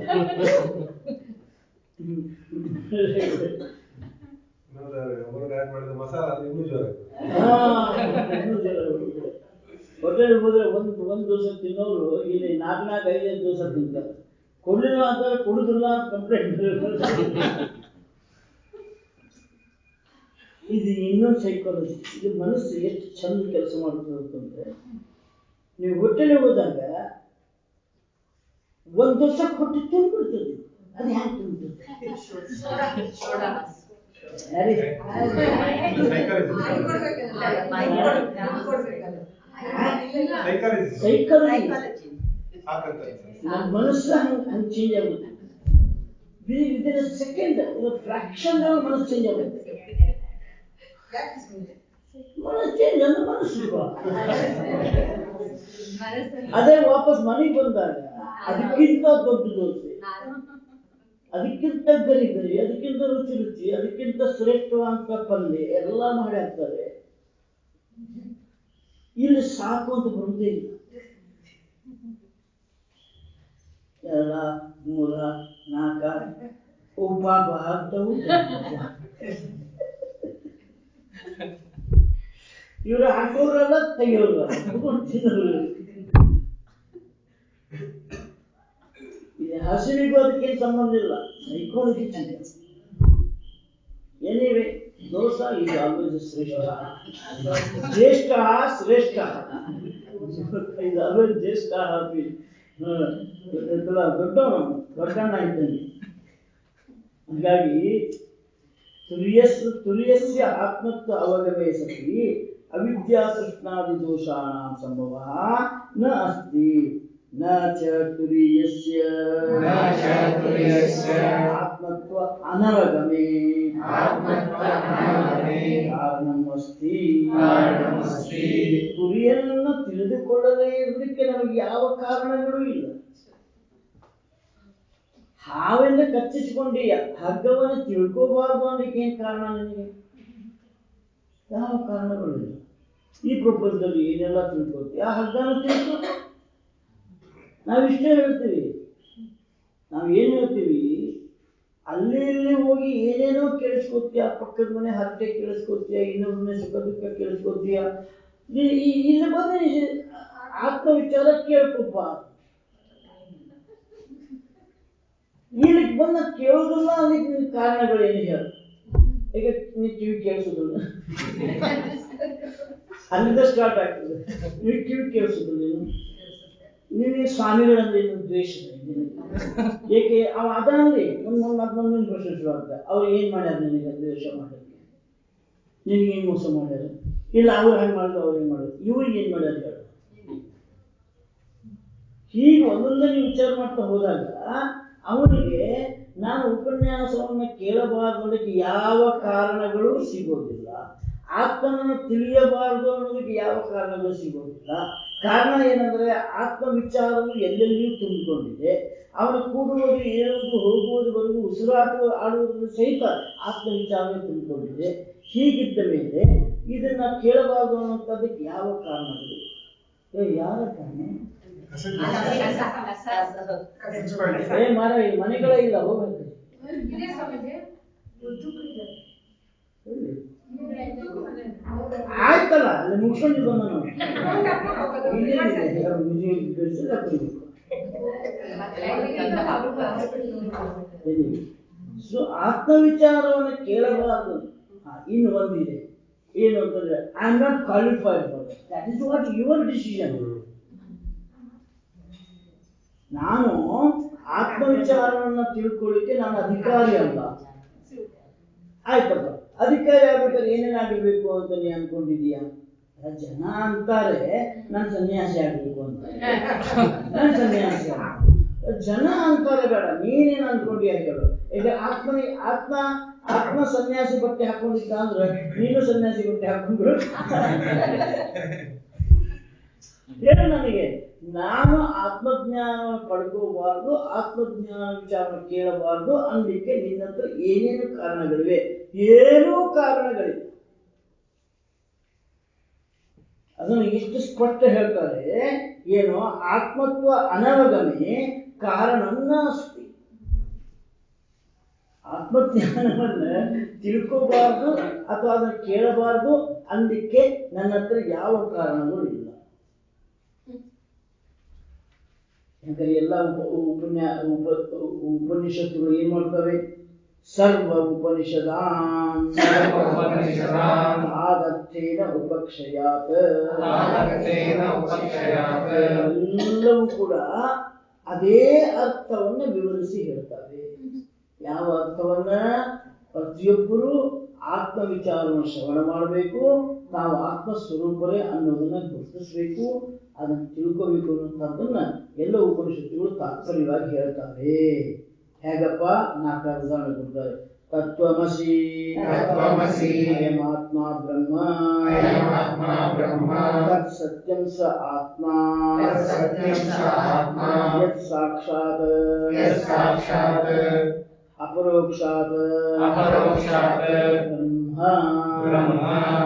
ಇನ್ನೊಂದು ಒಬ್ಬರು ಆ್ಯಡ್ ಮಾಡಿದ ಮಸಾಲ ಅದು ಇನ್ನೂ ಜೋರ ಹೋಟೆಲ್ ಹೋದ್ರೆ ಒಂದು ಒಂದು ದೋಸೆ ತಿನ್ನೋರು ಇಲ್ಲಿ ನಾಲ್ಕು ನಾಲ್ಕು ಐದೈದು ದೋಸೆ ತಿಂತಾರೆ ಕೊಡ್ಲಿಲ್ಲ ಅಂತಾರೆ ಕೊಡುದಿಲ್ಲ ಅಂತ ಕಂಪ್ಲೇಂಟ್ ಇದು ಇನ್ನೊಂದು ಸೈಕಾಲಜಿ ಇದು ಮನಸ್ಸು ಎಷ್ಟು ಚಂದ ಕೆಲಸ ಮಾಡುತ್ತದೆ ಅಂತಂದ್ರೆ ನೀವು ಹೋಟೆಲ್ಗೆ ಹೋದಾಗ ಒಂದು ದೋಸೆ ಕೊಟ್ಟು ತುಂಬಿಡ್ತದೆ ಅದು ಹ್ಯಾಂಗೆ ತುಂಬಿರ್ತದೆ ಯಾರೇ ಸೈಕಾಲಜಿ ಸೈಕಾಲಜಿ ಹಾಕಂತ ನಮ್ಮ ಮನಸ್ಸು ಹಂಗೆ ಹಂಗೆ ಚೇಂಜ್ ಆಗುತ್ತೆ ವಿದಿನ್ ಸೆಕೆಂಡ್ ಫ್ರಾಕ್ಷನ್ ಮನಸ್ಸು ಚೇಂಜ್ ಆಗುತ್ತೆ ಮನಸ್ಸು ಚೇಂಜ್ ಅಂದ್ರೆ ಮನಸ್ಸು ಇಲ್ವಾ? ಅದೇ ವಾಪಸ್ ಮನೆಗೆ ಬಂದಾಗ ಅದಕ್ಕಿಂತ ದೊಡ್ಡ ದೋಸೆ ಅದಕ್ಕಿಂತ ಗರಿ ಗರಿ ಅದಕ್ಕಿಂತ ರುಚಿ ರುಚಿ ಅದಕ್ಕಿಂತ ಶ್ರೇಷ್ಠವಾದಂತ ಪಲ್ಯ ಎಲ್ಲ ಮಾಡಿ ಹಾಕ್ತಾರೆ ಇಲ್ಲಿ ಸಾಕು ಅಂತ ಬರುವುದೇ ಇಲ್ಲ ಎರಡ ಮೂರ ನಾಲ್ಕ ಉಪಾಪ ಆಗ್ತವು ಇವರು ಹಾಕೋರಲ್ಲ ತೆಗಿಯೋರಲ್ಲ ಕುತ್ಕೊಂಡು ತಿನ್ನೋರು ಇದು ಹಸಿವಿಗೂ ಅದಕ್ಕೇನು ಸಂಬಂಧ ಇಲ್ಲ psychology change anyway dosa is always ಶ್ರೇಷ್ಠ ಜ್ಯೇಷ್ಠ ಶ್ರೇಷ್ಠ ಇದು ಆಲ್ವೇಸ್ ಜ್ಯೇಷ್ಠ ಹಾಪಿ ದೊಡ್ಡವನು ದೊಡ್ಡಣ್ಣ ಇದ್ದಾನೆ ಹಾಗಾಗಿ ತುರ್ಯಸ್ ತುರ್ಯಸ್ಯ ಆತ್ಮತ್ವ ಅವಗಮೇ ಸತಿ ಅವಿದ್ಯಾ ತೃಷ್ಣಾದಿ ದೋಷಾಣಾಂ ಸಂಭವ ನ ಅಸ್ತಿ ನ ಚ ತುರ್ಯಸ್ಯ ನ ಚ ತುರ್ಯಸ್ಯ ಆತ್ಮತ್ವ ಅನವಗಮೇ ಆತ್ಮತ್ವ ಅನವಗಮೇ ಕಾರಣಂ ಅಸ್ತಿ ಕಾರಣಮಸ್ತಿ. ತುರಿಯನ್ನ ತಿಳಿದುಕೊಳ್ಳದೇ ಇರಲಿಕ್ಕೆ ನಮಗೆ ಯಾವ ಕಾರಣಗಳು ಇಲ್ಲ ಹಾವೆಂದು ಕಚ್ಚಿಸಿಕೊಂಡೀಯ ಹಗ್ಗವನ್ನು ತಿಳ್ಕೋಬಾರ್ದು ಅನ್ನಲಿಕ್ಕೆ ಏನ್ ಕಾರಣ ನಿನಗೆ ಯಾವ ಕಾರಣಗಳು ಇಲ್ಲ ಈ ಪ್ರಪಂಚದಲ್ಲಿ ಏನೆಲ್ಲ ತಿಳ್ಕೊತೀವಿ ಆ ಹಗ್ಗನ ತಿಳ್ಕೊ ನಾವಿಷ್ಟೇ ಹೇಳ್ತೀವಿ ನಾವು ಏನ್ ಹೇಳ್ತೀವಿ ಅಲ್ಲಿ ಇಲ್ಲಿ ಹೋಗಿ ಏನೇನೋ ಕೇಳಿಸ್ಕೊತೀಯ ಪಕ್ಕದ ಮನೆ ಹರಟೆ ಕೇಳಿಸ್ಕೊತೀಯ ಇನ್ನೊಬ್ಬರ ಮನೆ ಸುಖ ದುಃಖ ಕೇಳಿಸ್ಕೊತೀಯ ಈ- ಈ- ಇಲ್ಲಿ ಬಂದ್ರೆ ಈ ಆತ್ಮವಿಚಾರ ಕೇಳ್ಕೊಪ್ಪ ಇಲ್ಲಿ ಬಂದ ಕೇಳೋದಿಲ್ಲ ಅದಕ್ಕೆ ನಿನ್ ಕಾರಣಗಳೇನು ಹೇಳು ಈಗ ನೀ ಕಿವಿ ಕೇಳಿಸೋದಿಲ್ಲ ಅಲ್ಲಿಂದ ಸ್ಟಾರ್ಟ್ ಆಗ್ತದೆ ನೀವು ಕಿವಿ ಕೇಳಿಸೋದಿಲ್ಲ ನೀನು ನಿನಗೆ ಸ್ವಾಮಿಗಳಂದ್ರೆ ಏನು ದ್ವೇಷ ಇದೆ ನಿನಗೆ. ಏಕೆ ಅವ ಅದರಲ್ಲಿ ಮುಂದ್ ಮುಂದ್ ಮತ್ ಮುಂದಿನ ಪ್ರಶ್ನೆ ಶುರು ಆಗ್ತದೆ ಅವ್ರು ಏನ್ ಮಾಡ್ಯಾರ ನಿನಗೆ ದ್ವೇಷ ಮಾಡೋಕ್ಕೆ ನಿನಗೆ ಏನ್ ಮೋಸ ಮಾಡ್ಯಾರ ಇಲ್ಲ ಅವ್ರು ಹಂಗೆ ಮಾಡಿದ್ರು ಅವ್ರು ಏನ್ ಮಾಡಿದ್ರು ಇವ್ರಿಗೆ ಏನ್ ಮಾಡ್ಯಾರ ಹೇಳು ಹೀಗೆ ಒಂದೊಂದೇ ನೀವು ವಿಚಾರ ಮಾಡ್ತಾ ಹೋದಾಗ ಅವನಿಗೆ ನಾನು ಉಪನ್ಯಾಸವನ್ನ ಕೇಳಬಾರದು ಅನ್ನೋದಕ್ಕೆ ಯಾವ ಕಾರಣಗಳು ಸಿಗೋದಿಲ್ಲ ಆತ್ಮನನ್ನು ತಿಳಿಯಬಾರದು ಅನ್ನೋದಕ್ಕೆ ಯಾವ ಕಾರಣಗಳು ಸಿಗೋದಿಲ್ಲ ಕಾರಣ ಏನಂದ್ರೆ ಆತ್ಮ ವಿಚಾರವು ಎಲ್ಲೆಲ್ಲಿಯೂ ತುಂಬಿಕೊಂಡಿದೆ ಅವನು ಕೂಡುವುದು ಏಳುವುದು ಹೋಗುವುದು ಬರುವುದು ಉಸಿರಾಟು ಆಡುವುದನ್ನು ಸಹಿತ ಆತ್ಮ ವಿಚಾರವೇ ತುಂಬಿಕೊಂಡಿದೆ ಹೀಗಿದ್ದ ಮೇಲೆ ಇದನ್ನ ಕೇಳಬಾರದು ಅನ್ನೋಂಥದ್ದಕ್ಕೆ ಯಾವ ಕಾರಣಗಳು ಏ ಯಾರ ಕಾರಣ ಏ ಮಾರ ಈ ಮನೆಗಳೇ ಇಲ್ಲ ಹೋಗ್ಬೇಕು ಎಲ್ಲಿ? ಆಯ್ತಲ್ಲ ಅಲ್ಲಿ ಮುಗಿಸ್ಕೊಂಡು ಬಂದ ನಾವು ಸೊ ಆತ್ಮವಿಚಾರವನ್ನು ಕೇಳಬಾರದು ಹಾ, ಇನ್ನು ಒಂದಿದೆ ಏನು ಅಂತಂದ್ರೆ I am not qualified for that is what your decision ನಾನು ಆತ್ಮವಿಚಾರವನ್ನ ತಿಳ್ಕೊಳ್ಳಿಕ್ಕೆ ನಾನು ಅಧಿಕಾರಿ ಅಲ್ಲ ಆಯ್ತಪ್ಪ ಅಧಿಕಾರಿ ಆಗ್ಬೇಕಾದ್ರೆ ಏನೇನಾಗಿರ್ಬೇಕು ಅಂತ ನೀ ಅನ್ಕೊಂಡಿದೀಯ ಜನ ಅಂತಾರೆ ನಾನು ಸನ್ಯಾಸಿ ಆಗ್ಬೇಕು ಅಂತ ನಾನು ಸನ್ಯಾಸಿ ಆಗ್ಬೇಕು. ಜನ ಅಂತಾರೆ ಬೇಡ ನೀನೇನು ಅನ್ಕೊಂಡಿಯ ಹೇಳು ಈಗ ಆತ್ಮ ಆತ್ಮ ಆತ್ಮ ಸನ್ಯಾಸಿ ಬಟ್ಟೆ ಹಾಕೊಂಡಿದ್ದ ಅಂದ್ರೆ ನೀನು ಸನ್ಯಾಸಿ ಬಟ್ಟೆ ಹಾಕೊಂಡು ಹೇಳು ನನಗೆ ನಾನು ಆತ್ಮಜ್ಞಾನವನ್ನು ಪಡ್ಕೋಬಾರ್ದು ಆತ್ಮಜ್ಞಾನ ವಿಚಾರವನ್ನು ಕೇಳಬಾರ್ದು ಅನ್ಲಿಕ್ಕೆ ನಿನ್ನ ಹತ್ರ ಏನೇನು ಕಾರಣಗಳಿವೆ ಏನೂ ಕಾರಣಗಳಿಲ್ಲ ಅದನ್ನು ಇಷ್ಟು ಸ್ಪಷ್ಟ ಹೇಳ್ತಾರೆ ಏನು ಆತ್ಮತ್ವ ಅನವಗಮೆ ಕಾರಣಂ ನಾಸ್ತಿ ಆತ್ಮಜ್ಞಾನವನ್ನ ತಿಳ್ಕೋಬಾರ್ದು ಅಥವಾ ಅದನ್ನು ಕೇಳಬಾರ್ದು ಅನ್ಲಿಕ್ಕೆ ನನ್ನ ಹತ್ರ ಯಾವ ಕಾರಣಗಳು ಇಲ್ಲ ಯಾಕಂದ್ರೆ ಎಲ್ಲ ಉಪ ಉಪನ್ಯಾ ಉಪ ಉಪನಿಷತ್ತುಗಳು ಏನ್ ಮಾಡ್ತವೆ ಸರ್ವ ಉಪನಿಷದಾನ್ ಸರ್ವ ಉಪನಿಷದಾನ್ ತಾದರ್ಥೇನ ಉಪಕ್ಷಯಾತ್ ತಾದರ್ಥೇನ ಉಪಕ್ಷಯಾತ್ ಎಲ್ಲವೂ ಕೂಡ ಅದೇ ಅರ್ಥವನ್ನ ವಿವರಿಸಿ ಹೇಳ್ತವೆ ಯಾವ ಅರ್ಥವನ್ನ ಪ್ರತಿಯೊಬ್ಬರು ಆತ್ಮ ವಿಚಾರವನ್ನು ಶ್ರವಣ ಮಾಡಬೇಕು ನಾವು ಆತ್ಮ ಸ್ವರೂಪರೇ ಅನ್ನೋದನ್ನ ಗುರುತಿಸಬೇಕು ಅದನ್ನು ತಿಳ್ಕೋಬೇಕು ಅನ್ನುವಂಥದ್ದನ್ನ ಎಲ್ಲ ಉಪನಿಷತ್ತುಗಳು ತಾತ್ಪರ್ಯವಾಗಿ ಹೇಳ್ತವೆ ಹೇಗಪ್ಪ ನಾಲ್ಕಾರು ಉದಾಹರಣೆ ಕೊಡ್ತಾರೆ ತತ್ವಮಸಿ ತತ್ವಮಸಿ. ಅಯಮಾತ್ಮ ಬ್ರಹ್ಮ ಅಯಮಾತ್ಮ ಬ್ರಹ್ಮ. ತತ್ ಸತ್ಯಂ ಸ ಆತ್ಮ ತತ್ ಸತ್ಯಂ ಸ ಆತ್ಮ. ಯತ್ ಸಾಕ್ಷಾತ್ ಯತ್ ಸಾಕ್ಷಾತ್ ಅಪರೋಕ್ಷಾತ್ ಅಪರೋಕ್ಷಾತ್ ಬ್ರಹ್ಮ ಬ್ರಹ್ಮ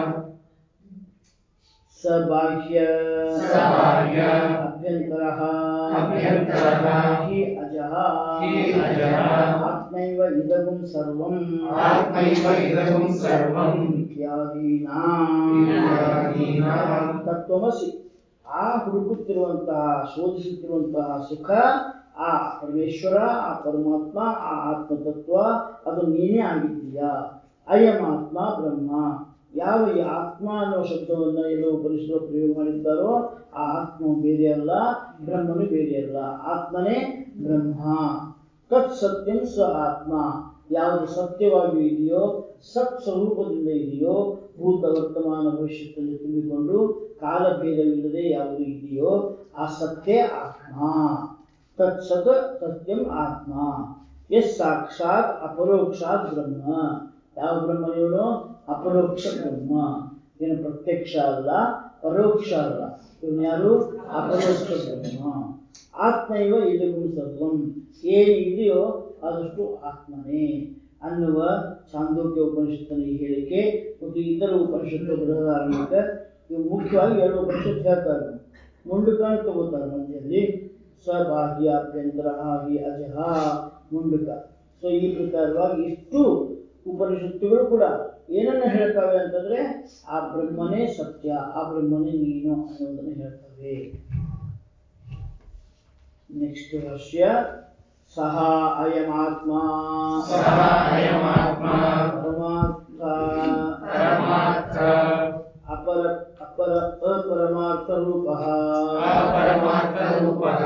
ಸ ಬಾಹ್ಯ ಸ ಬಾಹ್ಯ ಅಭ್ಯಂತರಃ ಅಭ್ಯಂತರಃ ಹಿ ಅಜಃ ಹಿ ಅಜಃ ಆತ್ಮೈವ ಇದಗುಂ ಸರ್ವಂ ಆತ್ಮೈವ ಇದಗುಂ ಸರ್ವಂ ಇತ್ಯಾದೀನಾಂ ಇತ್ಯಾದೀನಾಂ ತತ್ವಮಸಿ ಆ ಹುಡುಕುತ್ತಿರುವಂತಹ ಶೋಧಿಸುತ್ತಿರುವಂತಹ ಸುಖ ಆ ಪರಮೇಶ್ವರ ಆ ಪರಮಾತ್ಮ ಆ ಆತ್ಮತತ್ವ ಅದು ನೀನೇ ಆಗಿದ್ದೀಯಾ ಅಯಮಾತ್ಮ ಬ್ರಹ್ಮ ಯಾವ ಈ ಆತ್ಮ ಅನ್ನೋ ಶಬ್ದವನ್ನ ಎಲ್ಲ ಉಪನಿಷತ್ತು ಪ್ರಯೋಗ ಮಾಡಿದ್ದಾರೋ ಆ ಆತ್ಮ ಬೇರೆ ಅಲ್ಲ ಬ್ರಹ್ಮನು ಬೇರೆ ಅಲ್ಲ ಆತ್ಮನೇ ಬ್ರಹ್ಮ ತತ್ ಸತ್ಯಂ ಸ ಆತ್ಮ ಯಾವುದು ಸತ್ಯವಾಗಿಯೂ ಇದೆಯೋ ಸತ್ ಸ್ವರೂಪದಿಂದ ಇದೆಯೋ ಭೂತ ವರ್ತಮಾನ ಭವಿಷ್ಯದಲ್ಲಿ ತುಂಬಿಕೊಂಡು ಕಾಲಭೇದವಿಲ್ಲದೆ ಯಾವುದು ಇದೆಯೋ ಆ ಸತ್ಯ ಆತ್ಮ ತತ್ ಸತ್ ಸತ್ಯಂ ಆತ್ಮ ಎಸ್ ಸಾಕ್ಷಾತ್ ಅಪರೋಕ್ಷಾತ್ ಬ್ರಹ್ಮ ಯಾವ ಬ್ರಹ್ಮನಿವನು ಅಪರೋಕ್ಷ ಬ್ರಹ್ಮ ಏನು ಪ್ರತ್ಯಕ್ಷ ಅಲ್ಲ ಪರೋಕ್ಷ ಅಲ್ಲ ಇವನು ಯಾರು ಅಪರೋಕ್ಷ ಬ್ರಹ್ಮ ಆತ್ಮ ಇವ ಇದಗೂ ಸರ್ವಂ ಏನು ಇದೆಯೋ ಆದಷ್ಟು ಆತ್ಮನೇ ಅನ್ನುವ ಚಾಂದೋಕ್ಯ ಉಪನಿಷತ್ತಿನ ಈ ಹೇಳಿಕೆ ಮತ್ತು ಇತರ ಉಪನಿಷತ್ತು ಬೃಹದಾರಣ್ಯಕ ಇವು ಮುಖ್ಯವಾಗಿ ಎರಡು ಉಪನಿಷತ್ತು ಹೇಳ್ತಾರೆ ಮುಂಡುಕನ ತಗೋತಾರೆ ಮಧ್ಯದಲ್ಲಿ ಸ್ವಬಾಹ್ಯಾಭ್ಯಂತರ ಹಿ ಅಜಹ ಮುಂಡುಕ ಸೊ ಈ ಪ್ರಕಾರವಾಗಿ ಇಷ್ಟು ಉಪನಿಷತ್ತುಗಳು ಕೂಡ ಏನನ್ನ ಹೇಳ್ತವೆ ಅಂತಂದ್ರೆ ಆ ಬ್ರಹ್ಮನೇ ಸತ್ಯ ಆ ಬ್ರಹ್ಮನೇ ನೀನು ಅನ್ನೋದನ್ನು ಹೇಳ್ತವೆ ನೆಕ್ಸ್ಟ್ ವರ್ಷ ಸಹ ಅಯಮಾತ್ಮ ಸಹ ಅಯಮಾತ್ಮ ಪರಮಾರ್ಥ ಪರಮಾರ್ಥ ಅಪರ ಅಪರ ಅಪರಮಾರ್ಥ ರೂಪ ಅಪರಮಾರ್ಥರೂಪಃ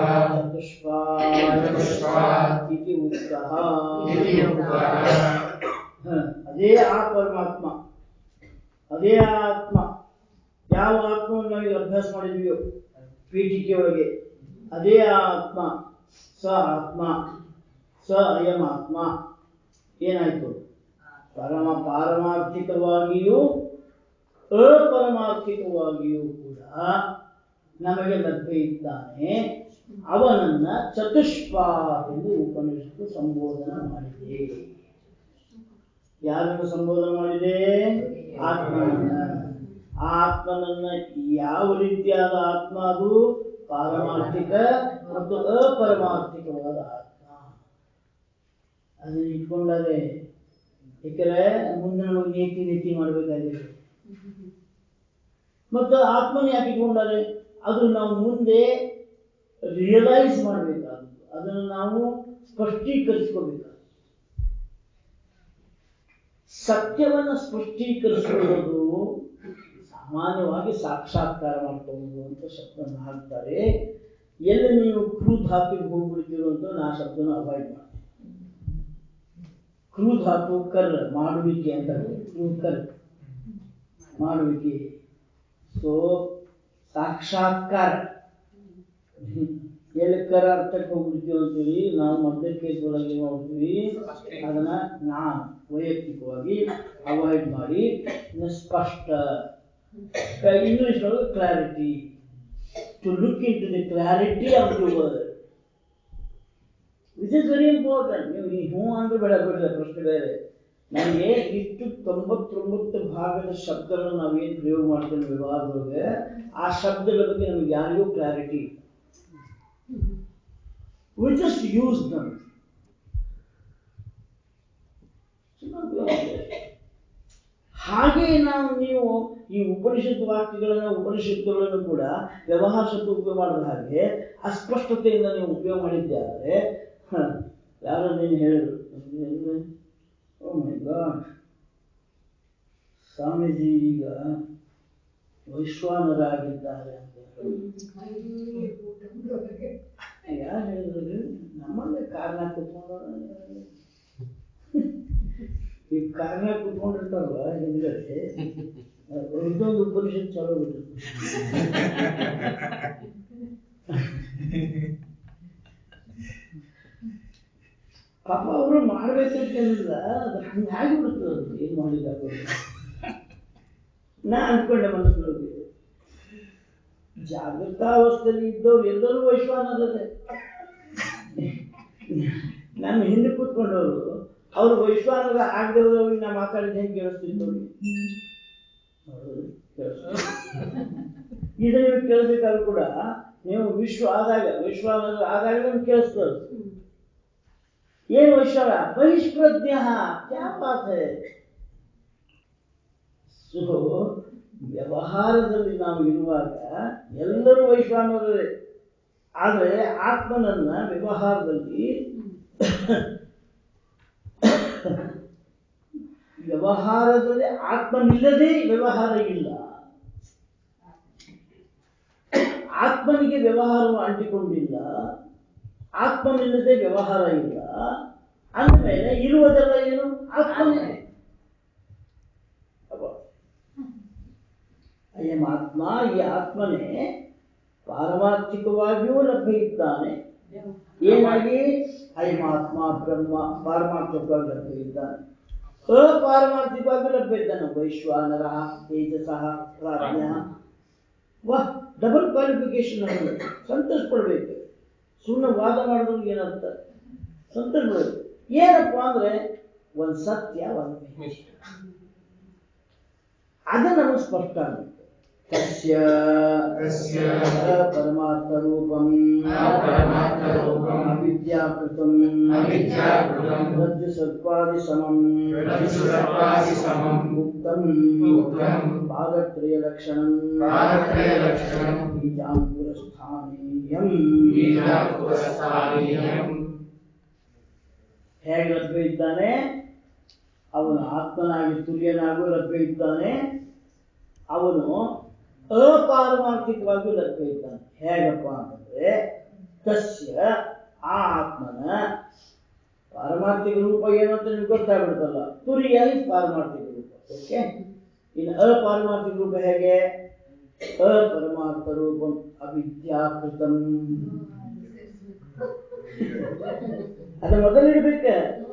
ಚತುಷ್ಪಾತ್ ಇತಿ ಉಕ್ತಃ ಇತಿ ಉಕ್ತಃ ಹ, ಅದೇ ಆ ಪರಮಾತ್ಮ ಅದೇ ಆ ಆತ್ಮ ಯಾವ ಆತ್ಮವನ್ನು ನಾವೀಗ ಅಭ್ಯಾಸ ಮಾಡಿದ್ವಿಯೋ ಪೀಠಿಕೆ ಒಳಗೆ ಅದೇ ಆ ಆತ್ಮ ಸ ಆತ್ಮ ಸ ಅಯಂ ಆತ್ಮ ಏನಾಯ್ತು ಪರಮ ಪಾರಮಾರ್ಥಿಕವಾಗಿಯೂ ಅಪರಮಾರ್ಥಿಕವಾಗಿಯೂ ಕೂಡ ನಮಗೆ ಲಭ್ಯ ಇದ್ದಾನೆ ಅವನನ್ನ ಚತುಷ್ಪಾತ್ ಎಂದು ಉಪನಿಷತ್ತು ಸಂಬೋಧನೆ ಮಾಡಿದೆ ಯಾರನ್ನು ಸಂಬೋಧನೆ ಮಾಡಿದೆ ಆತ್ಮನನ್ನ ಆ ಆತ್ಮನನ್ನ ಯಾವ ರೀತಿಯಾದ ಆತ್ಮ ಅದು ಪಾರಮಾರ್ಥಿಕ ಮತ್ತು ಅಪರಮಾರ್ಥಿಕವಾದ ಆತ್ಮ ಅದನ್ನ ಇಟ್ಕೊಂಡರೆ ಯಾಕಂದ್ರೆ ಮುಂದೆ ನಮಗೆ ನೀತಿ ನೀತಿ ಮಾಡಬೇಕಾಗಿದೆ ಮತ್ತು ಆತ್ಮನ ಯಾಕೆ ಇಟ್ಕೊಂಡಾರೆ ಅದು ನಾವು ಮುಂದೆ ರಿಯಲೈಸ್ ಮಾಡಬೇಕಾದ್ದು ಅದನ್ನು ನಾವು ಸ್ಪಷ್ಟೀಕರಿಸ್ಕೋಬೇಕಾದ ಸತ್ಯವನ್ನು ಸ್ಪಷ್ಟೀಕರಿಸುವುದು ಸಾಮಾನ್ಯವಾಗಿ ಸಾಕ್ಷಾತ್ಕಾರ ಮಾಡ್ಕೋಬಹುದು ಅಂತ ಶಬ್ದನ ಹಾಕ್ತಾರೆ ಎಲ್ಲಿ ನೀವು ಕ್ರೂ ಧಾತುಗೆ ಹೋಗ್ಬಿಡ್ತೀರೋ ಅಂತ ನಾ ಶಬ್ದನ ಅವಾಯ್ಡ್ ಮಾಡ್ತೀನಿ ಕ್ರೂ ಧಾತು ಕರ್ ಮಾಡುವಿಕೆ ಅಂತ ಕ್ರೂ ಕರ್ ಮಾಡುವಿಕೆ ಸೊ ಸಾಕ್ಷಾತ್ಕಾರ ಎಲ್ಲಿ ಕರ ಅರ್ಥಕ್ಕೆ ಹೋಗ್ಬಿಡ್ತೀವಿ ಅಂತೀವಿ ನಾವು ಮೊದಲೇ ಕೇಸ್ ಒಳಗೆ ಏನ್ ಮಾಡ್ತೀವಿ ಅದನ್ನ ನಾನು ವೈಯಕ್ತಿಕವಾಗಿ ಅವಾಯ್ಡ್ ಮಾಡಿ ಇನ್ನು ಸ್ಪಷ್ಟ ಇಂಗ್ಲಿಷ್ ಒಳಗೆ clarity to look into the clarity of the word. This is very important. ನೀವು ಈ ಹ್ಞೂ ಅಂದ್ರೆ ಬೇಡ ಬಿಡಲ್ಲ ಪ್ರಶ್ನೆ ಬೇರೆ ನನಗೆ ಇಷ್ಟು ತೊಂಬತ್ತೊಂಬತ್ತು ಭಾಗದ ಶಬ್ದಗಳನ್ನು ನಾವೇನು ಪ್ರಯೋಗ ಮಾಡ್ತೇವೆ ವ್ಯವಹಾರದೊಳಗೆ ಆ ಶಬ್ದಗಳ ಬಗ್ಗೆ ನಮಗೆ ಯಾರಿಗೂ clarity we just use them ಹಾಗೆ ನಾವು ನೀವು ಈ ಉಪನಿಷತ್ ವಾಕ್ಯಗಳನ್ನ ಉಪನಿಷತ್ತುಗಳನ್ನು ಕೂಡ ವ್ಯವಹಾರ ಶಬ್ದ ಉಪಯೋಗ ಮಾಡಿದ ಹಾಗೆ ಅಸ್ಪಷ್ಟತೆಯಿಂದ ನೀವು ಉಪಯೋಗ ಮಾಡಿದ್ದೆ ಆದರೆ ಹ, ಯಾರೋ ನೀನು ಹೇಳಿದ್ರು ಓ ಮೈ ಗಾಡ್ ಸ್ವಾಮೀಜಿ ಈಗ ವೈಶ್ವಾನರಾಗಿದ್ದಾರೆ ಅಂತ ಯಾರು ಹೇಳಿದ್ರು ನಮ್ಮಲ್ಲೇ ಕಾರಣ ಕೂತ್ಕೊಂಡು ಈ ಕಾರಣ ಕೂತ್ಕೊಂಡಿರ್ತಾರಲ್ಲ ಹಿಂದ್ಗಡೆ ಇದೊಂದು ಉಪನಿಷತ್ ಚಲೋ ಬಿಟ್ಟು ಪಾಪ ಅವರು ಮಾಡ್ಬೇಕಂತೇನಿಲ್ಲ ಅದು ಹಂಗೆ ಆಗಿಬಿಡ್ತದೆ ಅದು ಏನು ಮಾಡಿದಾಗ ನಾ ಅನ್ಕೊಂಡೆ ಮನಸ್ಸಿನೊಳಗೆ ಜಾಗೃತಾವಸ್ಥೆಯಲ್ಲಿ ಇದ್ದವ್ರು ಎಲ್ಲರೂ ವೈಶ್ವಾನರೇ ನನ್ನ ಹಿಂದೆ ಕೂತ್ಕೊಂಡವರು ಅವ್ರು ವೈಶ್ವಾನರ ಆಗದೆ ಹೋದವ್ರಿಗೆ ನಾ ಮಾತಾಡಿದ ಹೆಂಗೆ ಕೇಳಿಸ್ತಿತ್ತು ಅವ್ರಿಗೆ ಹೌದು, ಕೇಳಿಸ್ತು. ಇದು ನೀವು ಕೇಳಿಸ್ಬೇಕಾದ್ರೂ ಕೂಡ ನೀವು ವಿಶ್ವ ಆದಾಗ ವೈಶ್ವಾನರ ಆದಾಗ ನಮ್ಗೆ ಕೇಳಿಸ್ತದೆ ಏನು ವೈಶ್ವಾನ ಬಹಿಷ್ಪ್ರಜ್ಞ ಕ್ಯಾ ಬಾತ್ ಹೈ ಸೊ ವ್ಯವಹಾರದಲ್ಲಿ ನಾವು ಇರುವಾಗ ಎಲ್ಲರೂ ವೈಶ್ವಾನರೇ ಆದರೆ ಆತ್ಮನನ್ನ ವ್ಯವಹಾರದಲ್ಲಿ ವ್ಯವಹಾರದಲ್ಲಿ ಆತ್ಮನಿಲ್ಲದೆ ವ್ಯವಹಾರ ಇಲ್ಲ ಆತ್ಮನಿಗೆ ವ್ಯವಹಾರವು ಅಂಟಿಕೊಂಡಿಲ್ಲ ಆತ್ಮನಿಲ್ಲದೆ ವ್ಯವಹಾರ ಇಲ್ಲ ಅಂದಮೇಲೆ ಇರುವುದೆಲ್ಲ ಏನು ಆತ್ಮನೇ ಅಬ್ಬಾ. ಅಯಂ ಆತ್ಮ ಈ ಆತ್ಮನೇ ಪಾರಮಾರ್ಥಿಕವಾಗಿಯೂ ಲಭ್ಯ ಇದ್ದಾನೆ ಏನಾಗಿ ಅಯಂ ಆತ್ಮ ಬ್ರಹ್ಮ ಪಾರಮಾರ್ಥಿಕವಾಗಿ ಲಭ್ಯ ಇದ್ದಾನೆ ಅಪಾರಮಾರ್ಥಿಕವಾಗಿ ಲಭ್ಯ ಇದ್ದಾನೆ ವೈಶ್ವಾನರ ತೇಜಸ ಪ್ರಾಜ್ಞ ವಾಹ್ ಡಬಲ್ ಕ್ವಾಲಿಫಿಕೇಶನ್ ಅವನು ಸಂತೋಷ ಪಡ್ಬೇಕು ಸುಮ್ಮನೆ ವಾದ ಮಾಡಿದವ್ರಿಗೆ ಏನರ್ಥ ಸಂತೋಷ ಪಡ್ಬೇಕು ಏನಪ್ಪ ಅಂದ್ರೆ ಒಂದ್ ಸತ್ಯ ಒಂದ್ ಮಿಥ್ಯ. ಅದು ನಮಗೆ ಸ್ಪಷ್ಟ ಆಗಬೇಕು ತಸ್ಯ ತಸ್ಯ ಪರಮಾರ್ಥರೂಪಂ ಅಪರಮಾರ್ಥರೂಪಂ ಅವಿದ್ಯಾಕೃತಂ ಅವಿದ್ಯಾಕೃತಂ ರಜ್ಜು ಸರ್ಪಾದಿ ಸಮಂ ರಜ್ಜುಸರ್ಪಾದಿ ಸಮಂ ಉಕ್ತಂ ಉಕ್ತಂ ಪಾದತ್ರಯ ಲಕ್ಷಣಂ ಪಾದತ್ರಯಲಕ್ಷಣಂ ಬೀಜಾಂಕುರಸ್ಥಾನೀಯಂ ಬೀಜಾಂಕುರಸ್ಥಾನೀಯಂ ಹೇಗೆ ಲಭ್ಯ ಇದ್ದಾನೆ ಅವನು ಆತ್ಮನಾಗಿ ತುರ್ಯನಾಗೂ ಲಭ್ಯ ಇದ್ದಾನೆ ಅವನು ಅಪಾರಮಾರ್ಥಿಕವಾಗಿಯೂ ಲಭ್ಯ ಇದ್ದಾನೆ ಹೇಗಪ್ಪ ಅಂತಂದ್ರೆ ತಸ್ಯ ಆ ಆತ್ಮನ ಪಾರಮಾರ್ಥಿಕ ರೂಪ ಏನು ಅಂತ ನಿಮ್ಗೆ ಗೊತ್ತಾಗ್ಬಿಡ್ತಲ್ಲ ತುರಿಯ ಇಸ್ ಪಾರಮಾರ್ಥಿಕ ರೂಪ ಓಕೆ ಇನ್ನು ಅಪಾರಮಾರ್ಥಿಕ ರೂಪ ಹೇಗೆ ಅಪರಮಾರ್ಥ ರೂಪಂ ಅವಿದ್ಯಾಕೃತಂ ಅದು ಮೊದಲಿಡ್ಬೇಕ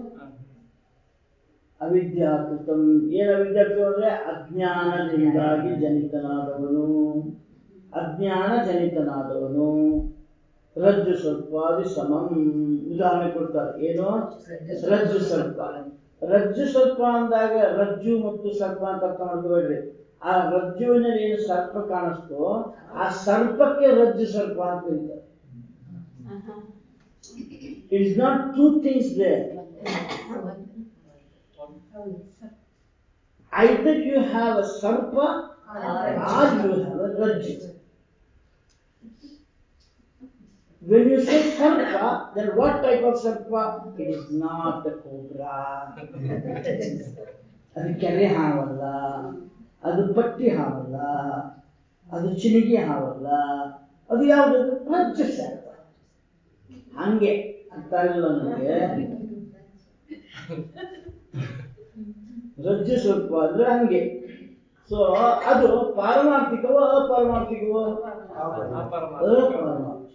ಅವಿದ್ಯಾಕೃತಂ ಏನು ಅವಿದ್ಯಾಕೃತ ಅಂದ್ರೆ ಅಜ್ಞಾನದಿಂದಾಗಿ ಜನಿತನಾದವನು ಅಜ್ಞಾನ ಜನಿತನಾದವನು ರಜ್ಜು ಸರ್ಪಾದಿ ಸಮಂ ಉದಾಹರಣೆ ಕೊಡ್ತಾರೆ ಏನು ರಜ್ಜು ಸರ್ಪ ರಜ್ಜು ಸರ್ಪ ಅಂದಾಗ ರಜ್ಜು ಮತ್ತು ಸರ್ಪ ಅಂತ ಅರ್ಥ ಮಾಡ್ಕೋಬೇಡ್ರಿ ಆ ರಜ್ಜುವಿನಲ್ಲಿ ಏನು ಸರ್ಪ ಕಾಣಿಸ್ತೋ ಆ ಸರ್ಪಕ್ಕೆ ರಜ್ಜು ಸರ್ಪ ಅಂತ ಕರೀತಾರೆ it is not two things there either you have a sarpa or you have a rajju. When you say sarpa, then what type of sarpa? It is not a cobra. ಅದು ಕೆರೆ ಹಾವಲ್ಲ ಅದು ಪಟ್ಟಿ ಹಾವಲ್ಲ ಅದು ಚಿನಿಗೆ ಹಾವಲ್ಲ ಅದು ಯಾವುದದು ರಜ್ಜು ಸರ್ಪ ಹಂಗೆ ಅರ್ಥ ಆಗಲಿಲ್ಲ ನನಗೆ ರಜ್ಜು ಸ್ವಲ್ಪ ಅಂದ್ರೆ ಹಂಗೆ ಸೊ ಅದು ಪಾರಮಾರ್ಥಿಕವೋ ಅಪಾರಮಾರ್ಥಿಕವೋ ಅಪಾರಮಾರ್ಥಿಕ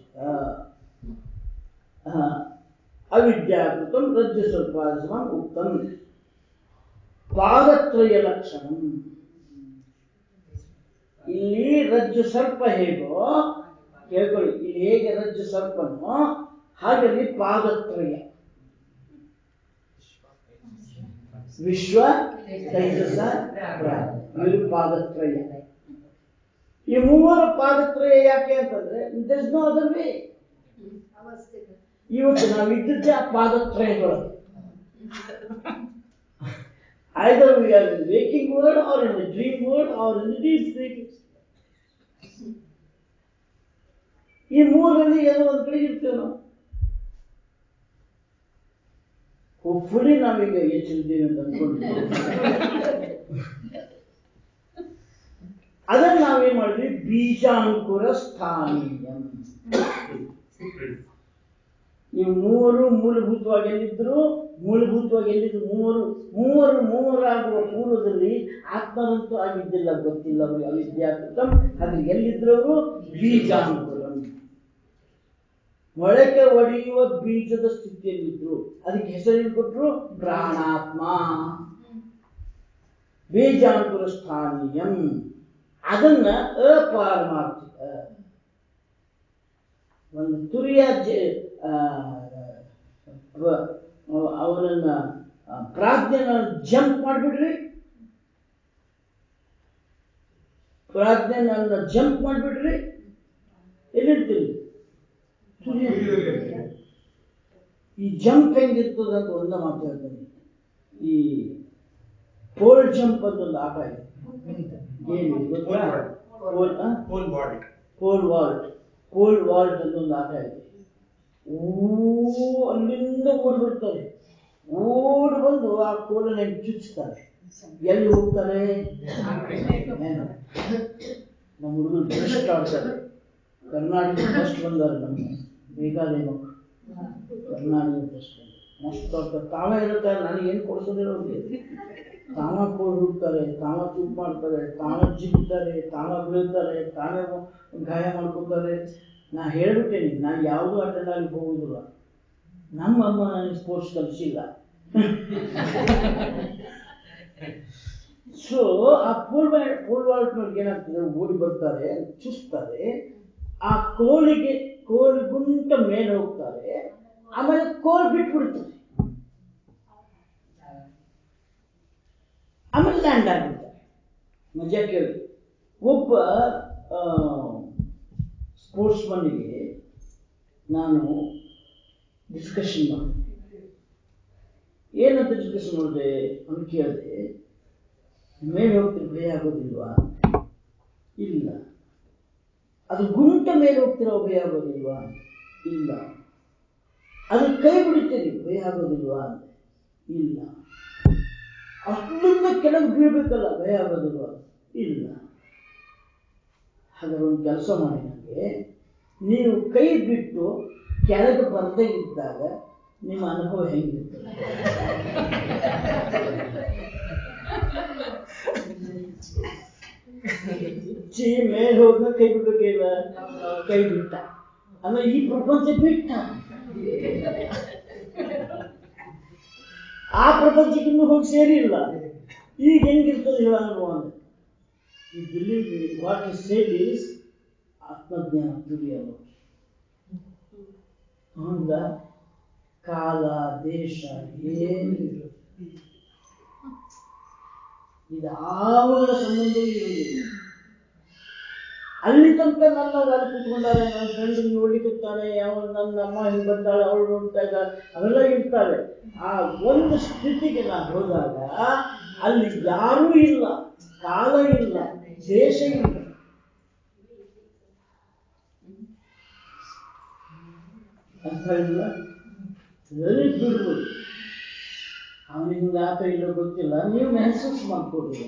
ಹ. ಅವಿದ್ಯಾಕೃತಂ ರಜ್ಜು ಸ್ವಲ್ಪ ಉಕ್ತಂ ಪಾದತ್ರಯ ಲಕ್ಷಣಂ ಇಲ್ಲಿ ರಜ್ಜು ಸರ್ಪ ಹೇಗೋ ಕೇಳ್ಕೊಳ್ಳಿ ಇಲ್ಲಿ ಹೇಗೆ ರಜ್ಜು ಸರ್ಪನೋ ಹಾಗೆ ಅಲ್ಲಿ ಪಾದತ್ರಯ ವಿಶ್ವ ತೈಜಸ ಪ್ರಾಜ್ಞೆ. ಇವರು ಪಾದತ್ರಯ ಈ ಮೂವರ ಪಾದತ್ರಯ ಯಾಕೆ ಅಂತಂದ್ರೆ there is no other way ಅವಸ್ಥೆಗಳು ಇವತ್ತು ನಾವು ಇದ್ದದ್ದೇ ಆ ಪಾದತ್ರಯದೊಳಗೆ either we are in waking world or in the dream world or in the deep sleep. ಈ ಮೂರರಲ್ಲಿ ಏನೋ ಒಂದ್ ಕಡೆ ಇರ್ತೇವೆ ನಾವು ಹೋಪ್ಫುಲಿ ನಾವೀಗ ಎಚ್ಚರಿದ್ದೇವೆ ಅಂತ ಅನ್ಕೊಂಡಿದ್ದೀವಿ ಅದನ್ನ ನಾವೇನ್ ಮಾಡಿದ್ವಿ ಬೀಜಾಂಕುರ ಸ್ಥಾನೀಯಂ ಈ ಮೂವರು ಮೂಲಭೂತವಾಗಿ ಎಲ್ಲಿದ್ರು ಮೂಲಭೂತವಾಗಿ ಎಲ್ಲಿದ್ರು ಮೂವರು ಮೂವರು ಮೂವರಾಗುವ ಪೂರ್ವದಲ್ಲಿ ಆತ್ಮರಂತೂ ಆಗಿದ್ದಿಲ್ಲ ಗೊತ್ತಿಲ್ಲ ಅವರಿಗೆ ಅವಿದ್ಯಾಕೃತಂ ಆದ್ರೆ ಎಲ್ಲಿದ್ರು ಅವರು ಬೀಜಾಂಕುರಂ ಮೊಳಕೆ ಒಡೆಯುವ ಬೀಜದ ಸ್ಥಿತಿಯಲ್ಲಿದ್ರು ಅದಕ್ಕೆ ಹೆಸರೇನು ಕೊಟ್ರು ಪ್ರಾಣಾತ್ಮ ಬೀಜಾಂಕುರ ಸ್ಥಾನೀಯಂ ಅದನ್ನ ಅಪಾರಮಾರ್ಥಿಕ ಒಂದು ತುರಿಯ ಜ- ಆ, ವ- ಅವರನ್ನ ಆ, ಪ್ರಾಜ್ಞೆನ ಜಂಪ್ ಮಾಡಿಬಿಡ್ರಿ ಪ್ರಾಜ್ಞೆನ ಜಂಪ್ ಮಾಡಿಬಿಡ್ರಿ ಎಲ್ಲಿರ್ತೀರಿ ತುರಿಯಲ್ಲಿ. ಈ ಜಂಪ್ ಹೆಂಗಿರ್ತದೆ ಅಂತ ಒಂದ ಮಾತು ಹೇಳ್ತೀನಿ ಈ ಪೋಲ್ ಜಂಪ್ ಅಂತ ಒಂದು ಆಟ ಇದೆ ಗೇಮ್ ಇದೆ ಗೊತ್ತಾ? ಪೋಲ್ ಆ? Full body pole vault pole vault ಅಂತ ಒಂದು ಆಟ ಇದೆ ಓ ಅಲ್ಲಿಂದ ಓಡಿ ಬರ್ತಾರೆ ಓಡಿ ಬಂದು ಆ ಕೋಲನ್ನ ಹಿಂಗ್ ಚುಚ್ತಾರೆ ಎಲ್ಲಿ ಹೋಗ್ತಾರೆ ಏನು? ನಮ್ಮ ಹುಡುಗರು ಬೆಸ್ಟ್ ಆಡ್ತಾರೆ ಕರ್ನಾಟಕ ಫಸ್ಟ್ ಬಂದಾರೆ ನಮ್ಮ ಮೇಘಾಲಯ ಮಕ್ಕಳು ಕರ್ನಾಟಕ ಫಸ್ಟ್ ಮಸ್ತ್ ಆಡ್ತಾರೆ ತಾವೇ ಹೇಳ್ತಾರೆ ನನಗೇನು ಕೊಡಿಸೋದಿಲ್ಲ ಅವ್ರಿಗೆ ತಾವ ಕೋಲ್ ಹುಡ್ತಾರೆ ತಾವ ಚೂಪ್ ಮಾಡ್ತಾರೆ ತಾವ ಜಿಗ್ತಾರೆ ತಾವ ಬೀಳ್ತಾರೆ ತಾವೇ ಗಾಯ ಮಾಡ್ಕೋತಾರೆ ನಾ ಹೇಳ್ಬಿಟ್ಟೇನಿ ನಾ ಯಾವುದೂ ಅಟೆಂಡ್ ಆಗಿ ಹೋಗುದಿಲ್ಲ ನಮ್ಮ ಅಮ್ಮ ನನಗೆ ಸ್ಪೋರ್ಟ್ಸ್ ಕಲಿಸಿಲ್ಲ ಸೊ ಆ ಪೋಲ್ ಪೋಲ್ ವಾಲ್ಟ್ನವ್ರಿಗೆ ಏನಾಗ್ತದೆ ಓಡಿ ಬರ್ತಾರೆ ಚುಸ್ತಾರೆ ಆ ಕೋಲಿಗೆ ಕೋಲು ಗುಂಟ ಮೇಲೆ ಹೋಗ್ತಾರೆ ಆಮೇಲೆ ಕೋಲ್ ಬಿಟ್ಬಿಡ್ತಾರೆ ಆಮೇಲೆ ಲ್ಯಾಂಡ್ ಆಗಿಬಿಡ್ತಾರೆ ಮಜಾ ಕೇಳಿ ಒಬ್ಬ ಸ್ಪೋರ್ಟ್ಸ್ ಮನ್ನಿಗೆ ನಾನು ಡಿಸ್ಕಷನ್ ಮಾಡಿದೆ ಏನಂತ ಡಿಸ್ಕಷನ್ ಮಾಡಿದೆ ಅಂತ ಕೇಳಿದೆ ಮೇಲೆ ಹೋಗ್ತಿರೋ ಭಯ ಆಗೋದಿಲ್ವಾ ಇಲ್ಲ ಅದು ಗುಂಟ ಮೇಲೆ ಹೋಗ್ತಿರೋ ಭಯ ಆಗೋದಿಲ್ವಾ ಇಲ್ಲ ಅದು ಕೈ ಬಿಡುತ್ತೀರಿ ಭಯ ಆಗೋದಿಲ್ವಾ ಅಂದೆ ಇಲ್ಲ ಅಲ್ಲಿಂದ ಕೆಳಗೆ ಬೀಳ್ಬೇಕಲ್ಲ ಭಯ ಆಗೋದಿಲ್ವಾ ಇಲ್ಲ ಹಾಗಾದ್ರೆ ಒಂದು ಕೆಲಸ ಮಾಡಿ ನನಗೆ ನೀವು ಕೈ ಬಿಟ್ಟು ಕೆಳಗೆ ಬರದೇ ಇದ್ದಾಗ ನಿಮ್ಮ ಅನುಭವ ಹೆಂಗಿರ್ತದೆ ಚಿ ಮೇಲೆ ಹೋದ್ನ ಕೈ ಬಿಡ್ಬೇಕಿಲ್ಲ ಕೈ ಬಿಟ್ಟ ಅಂದ್ರೆ ಈ ಪ್ರಪಂಚ ಬಿಟ್ಟ ಆ ಪ್ರಪಂಚಕ್ಕೆ ಇನ್ನೂ ಹೋಗಿ ಸೇರಿಲ್ಲ ಈಗ ಹೆಂಗಿರ್ತದೆ ಹೇಳ ಅನುಭವ ಅಂದ್ರೆ ಈ believe what is said is ಆತ್ಮಜ್ಞಾನ ದುಡಿಯಲು ಹಂಗ ಕಾಲ ದೇಶ ಏನು ಇರೋದು ಇದಾವುಗಳ ಸಂಬಂಧವೂ ಇರುವುದಿಲ್ಲ ಅಲ್ಲಿ ತನಕ ನನ್ನ ಅಲ್ಲಿ ಕೂತ್ಕೊಂಡಾರೆ ನನ್ನ ಫ್ರೆಂಡ್ ನೋಡ್ಲಿಕ್ಕಿರ್ತಾನೆ ಅವಳು ನನ್ನ ಅಮ್ಮ ಹಿಂಗೆ ಬರ್ತಾಳೆ ಅವಳು ನೋಡ್ತಾ ಇದ್ದಾಳೆ ಅವೆಲ್ಲ ಇರ್ತಾವೆ ಆ ಒಂದು ಸ್ಥಿತಿಗೆ ನಾನು ಹೋದಾಗ ಅಲ್ಲಿ ಯಾರೂ ಇಲ್ಲ ಕಾಲ ಇಲ್ಲ ದೇಶ ಇಲ್ಲ ಅರ್ಥ ಇಲ್ಲ ವೆರಿ ಬ್ಯೂಟಿಫುಲ್ ಅವನಿಗೆ ಹಿಂಗೆ ಆತ ಇಲ್ಲೋ ಗೊತ್ತಿಲ್ಲ ನೀವು ಮೆಹಸೂಸ್ ಮಾಡ್ಕೊಡ್ರಿ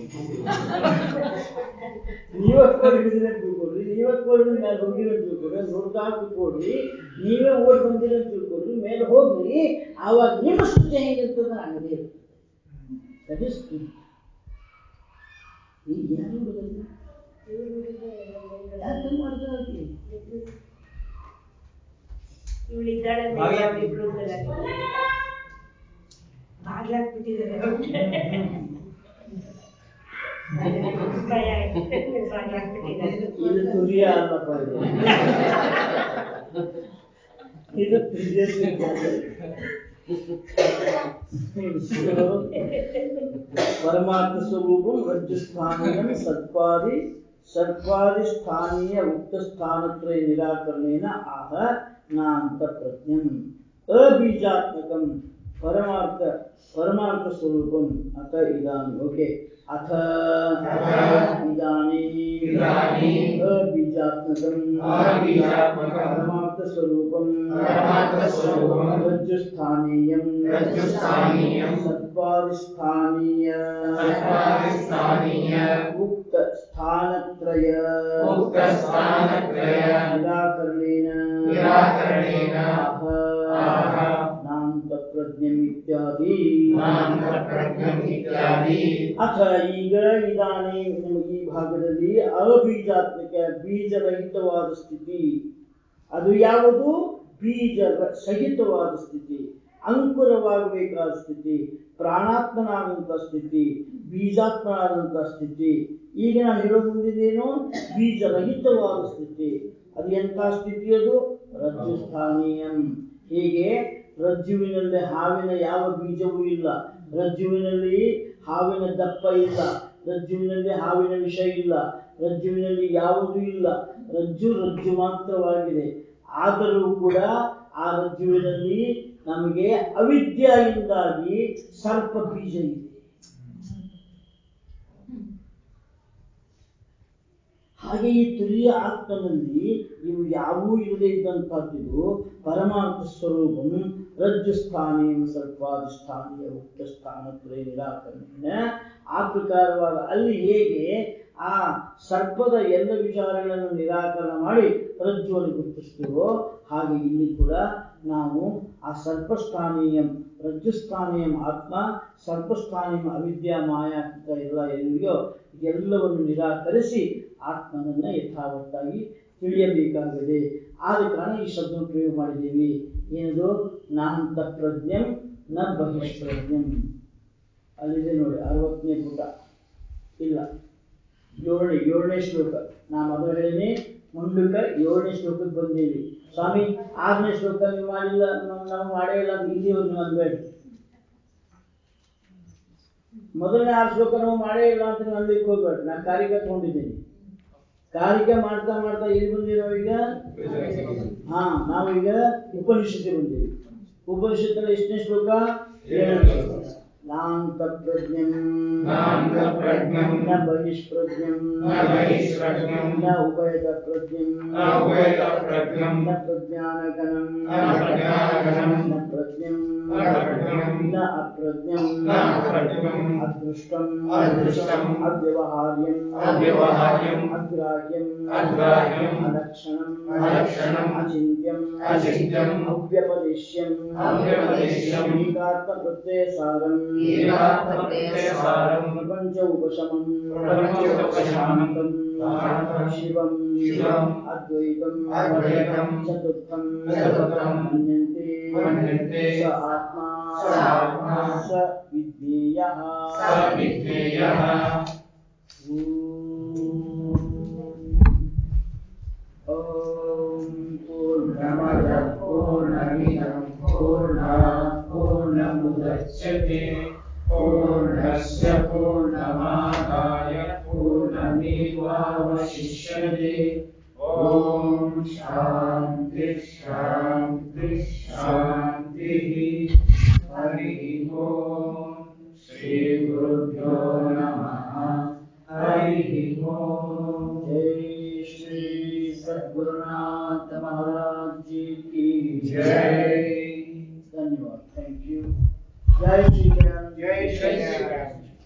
ನೀವೇ ಕೊಡಿದ್ರೆ ಅಂತ ತಿಳ್ಕೊಡ್ರಿ ನೀವೇ ಕೊಡಿದ್ರೆ ಮೇಲೆ ಹೋಗಿರೋ ಅಂತ ತಿಳ್ಕೊಡ್ರಿ ನೋಡ್ತಾ ಕೂತ್ಕೊಡ್ರಿ ನೀವೇ ಓಡಿ ಬಂದಿರೋ ಅಂತ ತಿಳ್ಕೊಡ್ರಿ ಮೇಲೆ ಹೋಗ್ರಿ ಆವಾಗ ನಿಮ್ಮ ಸ್ಥಿತಿ ಹೆಂಗಿರ್ತದೆ ಹಂಗದೇ ಇರ್ತದೆ ದಟ್ ಇಸ್ ಈಗ ಯಾರು ಹುಡುಗರು ಯಾಕೆ ಮಾಡ್ತಾರೆ ಇವಳಿದ್ದಾಳೆ ಅವಳಿಬ್ರು ಬಾಗ್ಲಾಕ್ಬಿಟ್ಟಿದ್ದಾರೆ ಭಯ ಆಗ್ಬಿಟ್ಟಿದೆ ಇದು ತುರಿಯ ಅಲ್ಲಪ್ಪ ಇದು ಇದು ತುರಿಯ ಪರಮಾರ್ಥ ಸ್ವರೂಪಂ ರಜ್ಜುಸ್ಥಾನೀಯಂ ಸತ್ಪಾದಿ ಸತ್ಪಾದಿ ಸ್ಥಾನೀಯ ಉಕ್ತ ಸ್ಥಾನತ್ರಯ ನಿರಾಕರಣೇನ ಆಹ ನಾಂತ ಪ್ರಜ್ಞಂ ಅಬೀಜಾತ್ಮಕಂ ಪರಮಾರ್ಥ ಪರಮಾರ್ಥ ಸ್ವರೂಪಂ ಅಥ ಇದಾನಿ ಓಕೆ ಅಥ ಇದಾನಿ ಇದಾನೀಂ ಅಬೀಜಾತ್ಮಕಂ ಅಬೀಜಾತ್ಮಕಂ ಪರಮಾರ್ಥ ಸ್ವರೂಪಂ ಪರಮಾರ್ಥ ಸ್ವರೂಪಂ ರಜ್ಜುಸ್ಥಾನೀಯಂ ರಜ್ಜುಸ್ಥಾನೀಯಂ ಸತ್ಪಾದಿಸ್ಥಾನೀಯ ಸತ್ಪಾದಿಸ್ಥಾನೀಯ ಉಕ್ತ ಸ್ಥಾನತ್ರಯ ಉಕ್ತ ಸ್ಥಾನತ್ರಯ ನಿರಾಕರಣೇನ ನಿರಾಕರಣೇನ ಆಹ ಆಹ ನಾಂತ ಪ್ರಜ್ಞಂ ಇತ್ಯಾದಿ ನಾಂತ ಪ್ರಜ್ಞಂ ಇತ್ಯಾದಿ ಅಥ ಈಗ ಇದಾನಿ ನಮಗೆ ಈ ಭಾಗದಲ್ಲಿ ಅಬೀಜಾತ್ಮಕ ಬೀಜರಹಿತವಾದ ಸ್ಥಿತಿ ಅದು ಯಾವುದು ಬೀಜ ರ- ಸಹಿತವಾದ ಸ್ಥಿತಿ ಅಂಕುರವಾಗಬೇಕಾದ ಸ್ಥಿತಿ ಪ್ರಾಣಾತ್ಮನಾದಂಥ ಸ್ಥಿತಿ ಬೀಜಾತ್ಮನಾದಂಥ ಸ್ಥಿತಿ ಈಗ ನಾನು ಹೇಳೋ ಮುಂದಿದ್ದೇನು ಬೀಜರಹಿತವಾದ ಸ್ಥಿತಿ ಅದು ಎಂಥ ಸ್ಥಿತಿ ಅದು ರಜ್ಜು ಸ್ಥಾನೀಯಂ ಹೀಗೆ ರಜ್ಜುವಿನಲ್ಲಿ ಹಾವಿನ ಯಾವ ಬೀಜವೂ ಇಲ್ಲ ರಜ್ಜುವಿನಲ್ಲಿ ಹಾವಿನ ದಪ್ಪ ಇಲ್ಲ ರಜ್ಜುವಿನಲ್ಲಿ ಹಾವಿನ ವಿಷ ಇಲ್ಲ ರಜ್ಜುವಿನಲ್ಲಿ ಯಾವುದೂ ಇಲ್ಲ ರಜ್ಜು ರಜ್ಜು ಮಾತ್ರವಾಗಿದೆ ಆದರೂ ಕೂಡ ಆ ರಜ್ಜುವಿನಲ್ಲಿ ನಮಗೆ ಅವಿದ್ಯೆಯಿಂದಾಗಿ ಸರ್ಪ ಬೀಜ ಇದೆ ಹಾಗೆ ಈ ತುರಿಯ ಆತ್ಮನಲ್ಲಿ ಇವು ಯಾವೂ ಇರದೇ ಇದ್ದಂತಹದ್ದು ಪರಮಾರ್ಥ ಸ್ವರೂಪಂ ರಜ್ಜು ಸ್ಥಾನೀಯ ಸರ್ಪಾಧಿಷ್ಠಾನೀಯ ಉಕ್ತ ಸ್ಥಾನತ್ರಯ ನಿರಾಕರಣೆ ಆ ಪ್ರಕಾರವಾದ ಅಲ್ಲಿ ಹೇಗೆ ಆ ಸರ್ಪದ ಎಲ್ಲ ವಿಚಾರಗಳನ್ನು ನಿರಾಕರಣೆ ಮಾಡಿ ರಜ್ಜುವನ್ನು ಗುರುತಿಸ್ತೀವೋ ಹಾಗೆ ಇಲ್ಲಿ ಕೂಡ ನಾವು ಆ ಸರ್ಪಸ್ಥಾನೀಯಂ ರಜ್ಜುಸ್ಥಾನೀಯಂ ಆತ್ಮ ಸರ್ಪಸ್ಥಾನೀಯಂ ಅವಿದ್ಯಾ ಮಾಯಾಕೃತ ಎಲ್ಲ ಎಲ್ಲಿಯೋ ಎಲ್ಲವನ್ನು ನಿರಾಕರಿಸಿ ಆತ್ಮನನ್ನ ಯಥಾವತ್ತಾಗಿ ತಿಳಿಯಬೇಕಾಗಿದೆ ಆದ ಕಾರಣ ಈ ಶಬ್ದ ಪ್ರಯೋಗ ಮಾಡಿದ್ದೀವಿ ಏನದು ನಾಂತ ಪ್ರಜ್ಞಂ ನ ಬಹಿಷ್ಪ್ರಜ್ಞಂ ಅಲ್ಲಿದೆ ನೋಡಿ ಅರವತ್ತನೇ ಪುಟ ಇಲ್ಲ ಏಳನೇ ಏಳನೇ ಶ್ಲೋಕ ನಾ ಮೊದಲು ಹೇಳಿನಿ ಮುಂಡುಕ ಏಳನೇ ಶ್ಲೋಕಕ್ಕೆ ಬಂದೀವಿ ಸ್ವಾಮಿ ಆರನೇ ಶ್ಲೋಕ ನೀವು ಮಾಡಿಲ್ಲ ನಾವು ನಾವು ಮಾಡೇ ಇಲ್ಲ ಅಂತ ಇಲ್ಲಿಯವ್ರು ನೀವು ಅನ್ಬೇಡಿ ಮೊದಲನೇ ಆರು ಶ್ಲೋಕ ನಾವು ಮಾಡೇ ಇಲ್ಲ ಅಂತ ನೀವು ಅನ್ಲಿಕ್ಕೆ ಹೋಗ್ಬೇಡಿ ನಾನು ಕಾರಿಕ ತಗೊಂಡಿದ್ದೀನಿ ಕಾರಿಕ ಮಾಡ್ತಾ ಮಾಡ್ತಾ ಎಲ್ಲಿ ಬಂದಿರೋ ಈಗ ಹಾ ನಾವೀಗ ಉಪನಿಷತ್ತಿಗೆ ಬಂದೀವಿ ಉಪನಿಷತ್ತಲ್ಲಿ ಎಷ್ಟನೇ ಶ್ಲೋಕ ಏಳನೇ ಶ್ಲೋಕ ನಾಂತ ಪ್ರಜ್ಞಂ ನಾಂತ ಪ್ರಜ್ಞಂ ನ ಬಹಿಷ್ಪ್ರಜ್ಞಂ ನ ಬಹಿಷ್ಪ್ರಜ್ಞಂ ನ ಉಭಯದ ಪ್ರಜ್ಞಂ ನ ಉಭಯದ ಪ್ರಜ್ಞಂ ನ ಪ್ರಜ್ಞಾನಗಣಂ ನ ಪ್ರಜ್ಞಾನಗಣಂ ನ ಪ್ರಜ್ಞಂ ನ ಪ್ರಜ್ಞಂ ನ ಅಪ್ರಜ್ಞಂ ನ ಅಪ್ರಜ್ಞಂ ಅದೃಷ್ಟಂ ಅದೃಷ್ಟಂ ಅವ್ಯವಹಾರ್ಯಂ ಅವ್ಯವಹಾರ್ಯಂ ಅಗ್ರಾಹ್ಯಂ ಅಗ್ರಾಹ್ಯಂ ಅಲಕ್ಷಣಂ ಅಲಕ್ಷಣಂ ಅಚಿಂತ್ಯಂ ಅಚಿಂತ್ಯಂ ಅವ್ಯಪದೇಶ್ಯಂ ಅವ್ಯಪದೇಶ್ಯಂ ಏಕಾತ್ಮ ಪ್ರತ್ಯಯಸಾರಂ ಏಕಾತ್ಮ ಪ್ರತ್ಯಯಸಾರಂ ಪ್ರಪಂಚ ಉಪಶಮಂ ಪ್ರಪಂಚ ಉಪಶಮನಂ ಶಾಂತಂ ಶಿವಂ ಶಿವಂ ಅದ್ವೈತಂ ಅದ್ವೈತಂ ಚತುರ್ಥಂ ಚತುರ್ಥಂ ಮನ್ಯಂತೆ ಮನ್ಯಂತೆ ಸ ಆತ್ಮ ಸ ಆತ್ಮ ಸ ವಿಜ್ಞೇಯಃ ಸ ವಿಜ್ಞೇಯಃ ಓಂ ಪೂರ್ಣಮದ ಪೂರ್ಣಮಿದಂ ಪೂರ್ಣಾತ್ ಪೂರ್ಣಮುದಚ್ಯತೆ पूर्णस्य पूर्णमादाय पूर्णमेवावशिष्यते ॐ शान्ति शान्ति शान्तिः